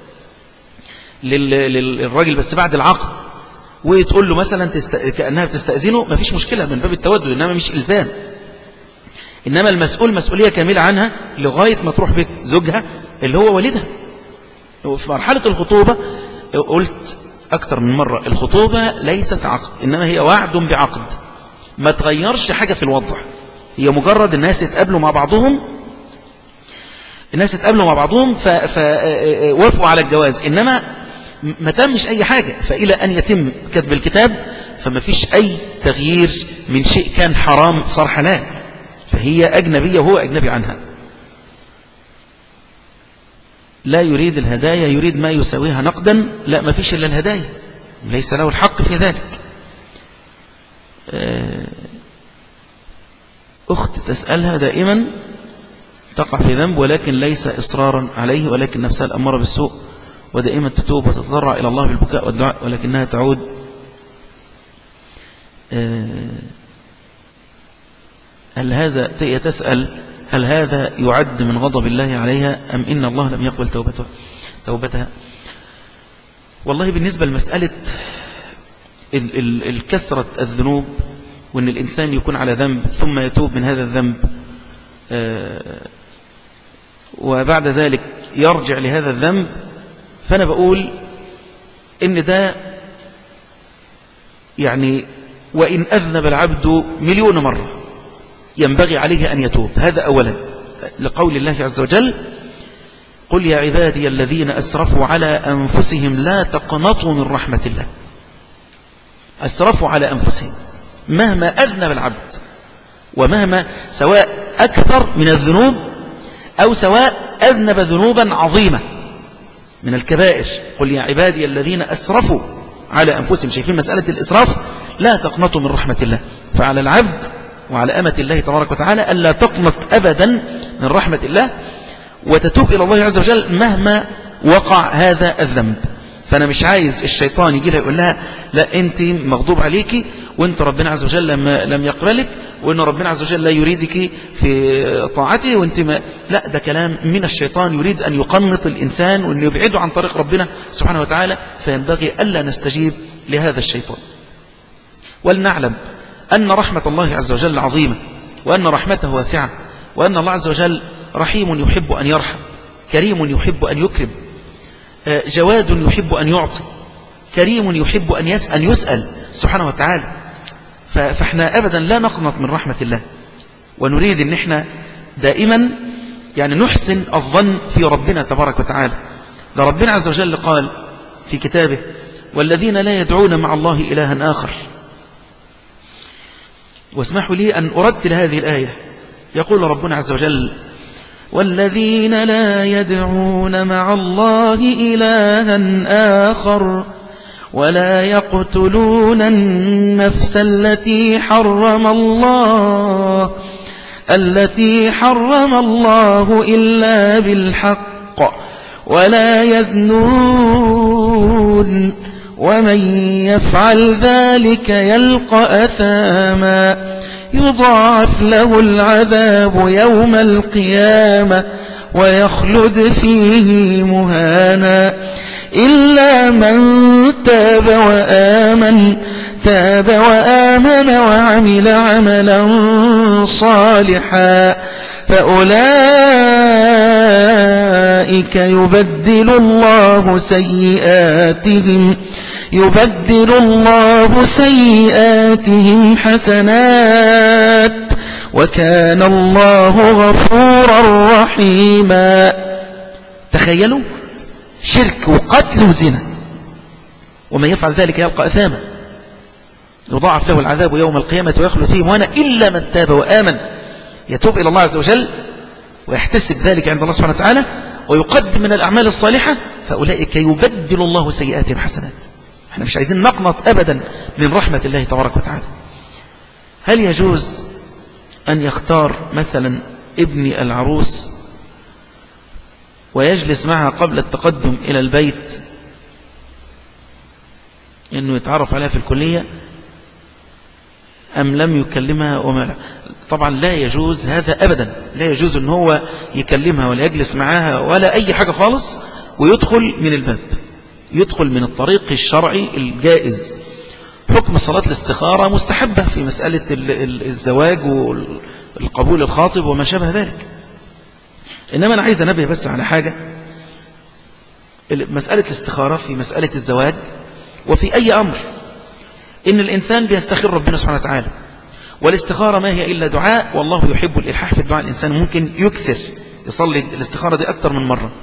[SPEAKER 1] للراجل بس بعد العقد وتقول له مثلا تست... كأنها بتستأذنه ما فيش مشكلة من باب التودد إنما مش إلزام إنما المسؤول مسؤولية كاملة عنها لغاية ما تروح بيت زوجها اللي هو والدها وفي مرحلة الخطوبة قلت أكتر من مرة الخطوبة ليست عقد إنما هي وعد بعقد ما تغيرش حاجة في الوضع هي مجرد الناس يتقابلوا مع بعضهم الناس يتقابلوا مع بعضهم فوافقوا على الجواز إنما ما تمش أي حاجة فإلى أن يتم كتب الكتاب فما فيش أي تغيير من شيء كان حرام صار حلال فهي أجنبية وهو أجنبي عنها لا يريد الهدايا يريد ما يساويها نقدا لا ما فيش إلا الهدايا ليس له الحق في ذلك آه، أخت تسألها دائما تقع في ذنب ولكن ليس إصرارا عليه ولكن نفسها الأمر بالسوء ودائما تتوب وتتضرع إلى الله بالبكاء والدعاء ولكنها تعود آه، هل هذا تسأل هل هذا يعد من غضب الله عليها أم إن الله لم يقبل توبتها توبتها والله بالنسبة لمسألة الكثرة الذنوب وأن الإنسان يكون على ذنب ثم يتوب من هذا الذنب آه، وبعد ذلك يرجع لهذا الذنب فأنا بقول إن ده يعني وإن أذنب العبد مليون مرة ينبغي عليه أن يتوب هذا أولا لقول الله عز وجل قل يا عبادي الذين أسرفوا على أنفسهم لا تقنطوا من رحمة الله أسرفوا على أنفسهم مهما أذنب العبد ومهما سواء أكثر من الذنوب أو سواء أذنب ذنوبا عظيمة من الكبائر قل يا عبادي الذين أسرفوا على أنفسهم شايفين مسألة الإسراف لا تقنطوا من رحمة الله فعلى العبد وعلى أمة الله تبارك وتعالى ألا تقنط أبدا من رحمة الله وتتوب إلى الله عز وجل مهما وقع هذا الذنب فأنا مش عايز الشيطان يجي لها يقول لها لا أنت مغضوب عليكي وأنت ربنا عز وجل لم, لم يقبلك وأن ربنا عز وجل لا يريدك في طاعته وأنت ما لا ده كلام من الشيطان يريد أن يقنط الإنسان وأن يبعده عن طريق ربنا سبحانه وتعالى فينبغي ألا نستجيب لهذا الشيطان ولنعلم أن رحمة الله عز وجل عظيمة وأن رحمته واسعة وأن الله عز وجل رحيم يحب أن يرحم كريم يحب أن يكرم آه، جواد يحب أن يعطي كريم يحب أن يسأل, يسأل سبحانه وتعالى فاحنا أبدا لا نقنط من رحمة الله ونريد أن احنا دائما يعني نحسن الظن في ربنا تبارك وتعالى ده ربنا عز وجل قال في كتابه والذين لا يدعون مع الله إلها آخر واسمحوا لي أن أرتل هذه الآية يقول ربنا عز وجل والذين لا يدعون مع الله إلها آخر ولا يقتلون النفس التي حرم الله التي حرم الله إلا بالحق ولا يزنون ومن يفعل ذلك يلقى أثاما يضاعف له العذاب يوم القيامة ويخلد فيه مهانا إلا من تاب وآمن تاب وآمن وعمل عملا صالحا فأولئك يبدل الله سيئاتهم يبدل الله سيئاتهم حسنات وكان الله غفورا رحيما تخيلوا شرك وقتل وزنا ومن يفعل ذلك يلقى أثاما يضاعف له العذاب يوم القيامة ويخلو فيه مهانا إلا من تاب وآمن يتوب إلى الله عز وجل ويحتسب ذلك عند الله سبحانه وتعالى ويقدم من الأعمال الصالحة فأولئك يبدل الله سيئاتهم حسنات احنا مش عايزين نقنط أبدا من رحمة الله تبارك وتعالى هل يجوز أن يختار مثلا ابني العروس ويجلس معها قبل التقدم إلى البيت أنه يتعرف عليها في الكلية أم لم يكلمها وما طبعا لا يجوز هذا أبدا لا يجوز أن هو يكلمها ولا يجلس معها ولا أي حاجة خالص ويدخل من الباب يدخل من الطريق الشرعي الجائز حكم صلاة الاستخارة مستحبة في مسألة الزواج والقبول الخاطب وما شابه ذلك إنما أنا عايز أنبه بس على حاجة مسألة الاستخارة في مسألة الزواج وفي أي أمر إن الإنسان بيستخير ربنا سبحانه وتعالى والاستخارة ما هي إلا دعاء والله يحب الإلحاح في الدعاء الإنسان ممكن يكثر يصلي الاستخارة دي أكثر من مرة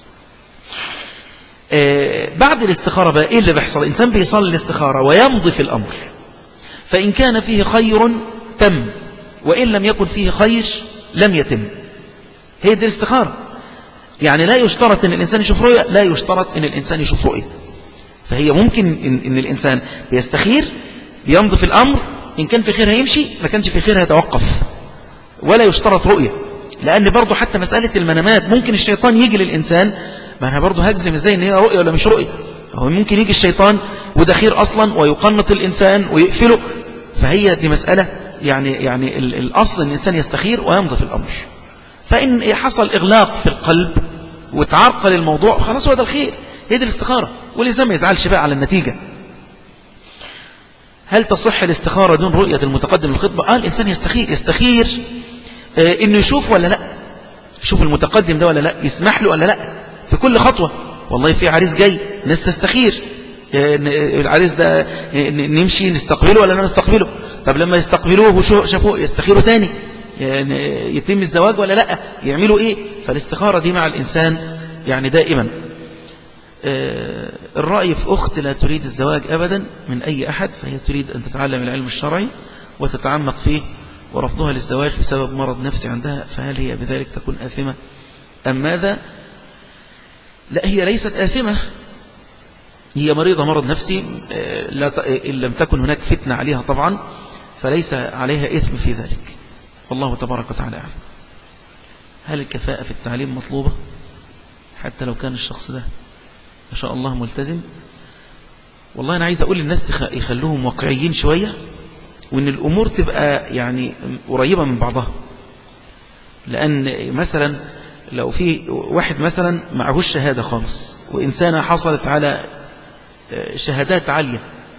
[SPEAKER 1] آه بعد الاستخارة بقى إيه اللي بيحصل الإنسان بيصلي الاستخارة ويمضي في الأمر فإن كان فيه خير تم وإن لم يكن فيه خير لم يتم هي دي الاستخارة يعني لا يشترط أن الإنسان يشوف رؤية لا يشترط أن الإنسان يشوف رؤية فهي ممكن إن, إن الإنسان بيستخير بيمضي في الأمر إن كان في خير هيمشي ما كانش في خير هيتوقف ولا يشترط رؤية لأن برضو حتى مسألة المنامات ممكن الشيطان يجي للإنسان ما أنا برضو هجزم إزاي إن هي رؤية ولا مش رؤية هو ممكن يجي الشيطان وده خير أصلا ويقنط الإنسان ويقفله فهي دي مسألة يعني يعني الأصل أن الإنسان يستخير ويمضي في الأمر فإن حصل إغلاق في القلب وتعرقل الموضوع خلاص هو ده الخير هي دي الاستخارة والإنسان ما يزعلش بقى على النتيجة هل تصح الاستخارة دون رؤية المتقدم الخطبة آه الإنسان يستخير يستخير آه إنه يشوف ولا لا يشوف المتقدم ده ولا لا يسمح له ولا لا في كل خطوة والله في عريس جاي ناس تستخير العريس ده نمشي نستقبله ولا لا نستقبله طب لما يستقبلوه وشافوه يستخيروا تاني يعني يتم الزواج ولا لا يعملوا ايه فالاستخارة دي مع الإنسان يعني دائما آه، الرأي في أخت لا تريد الزواج أبدا من أي أحد فهي تريد أن تتعلم العلم الشرعي وتتعمق فيه ورفضها للزواج بسبب مرض نفسي عندها فهل هي بذلك تكون آثمة أم ماذا لا هي ليست آثمة هي مريضة مرض نفسي آه، لا إن لم تكن هناك فتنة عليها طبعا فليس عليها إثم في ذلك والله تبارك وتعالى أعلم هل الكفاءة في التعليم مطلوبة حتى لو كان الشخص ده ما شاء الله ملتزم والله أنا عايز أقول للناس يخلوهم واقعيين شوية وإن الأمور تبقى يعني قريبة من بعضها لأن مثلا لو في واحد مثلا معهوش شهادة خالص وإنسانة حصلت على آه، شهادات عالية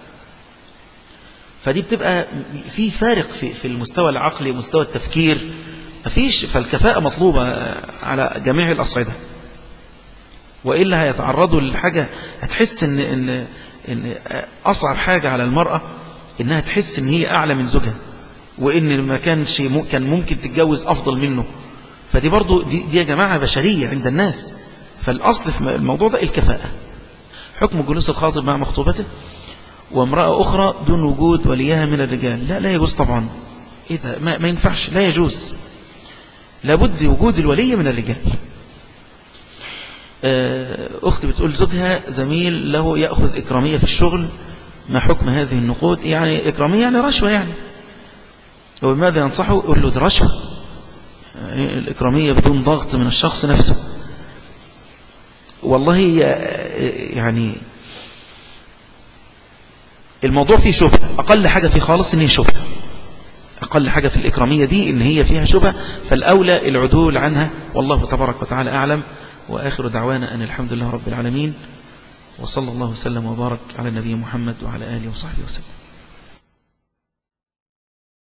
[SPEAKER 1] فدي بتبقى في فارق في في المستوى العقلي ومستوى التفكير مفيش فالكفاءة مطلوبة على جميع الأصعدة وإلا هيتعرضوا لحاجة هتحس إن, إن, إن أصعب حاجة على المرأة إنها تحس إن هي أعلى من زوجها وإن ما كانش كان ممكن تتجوز أفضل منه فدي برضو دي, دي يا جماعة بشرية عند الناس فالأصل في الموضوع ده الكفاءة حكم جلوس الخاطب مع مخطوبته وامرأة أخرى دون وجود وليها من الرجال لا لا يجوز طبعا إيه ده ما, ما ينفعش لا يجوز لابد وجود الولي من الرجال آه، أختي بتقول زوجها زميل له يأخذ إكرامية في الشغل ما حكم هذه النقود يعني إكرامية يعني رشوة يعني وبماذا ينصحه يقول له ده رشوة يعني الإكرامية بدون ضغط من الشخص نفسه والله يعني الموضوع فيه شبه أقل حاجة فيه خالص إن هي شبه أقل حاجة في الإكرامية دي إن هي فيها شبه فالأولى العدول عنها والله تبارك وتعالى أعلم وآخر دعوانا أن الحمد لله رب العالمين وصلى الله وسلم وبارك على النبي محمد وعلى آله وصحبه وسلم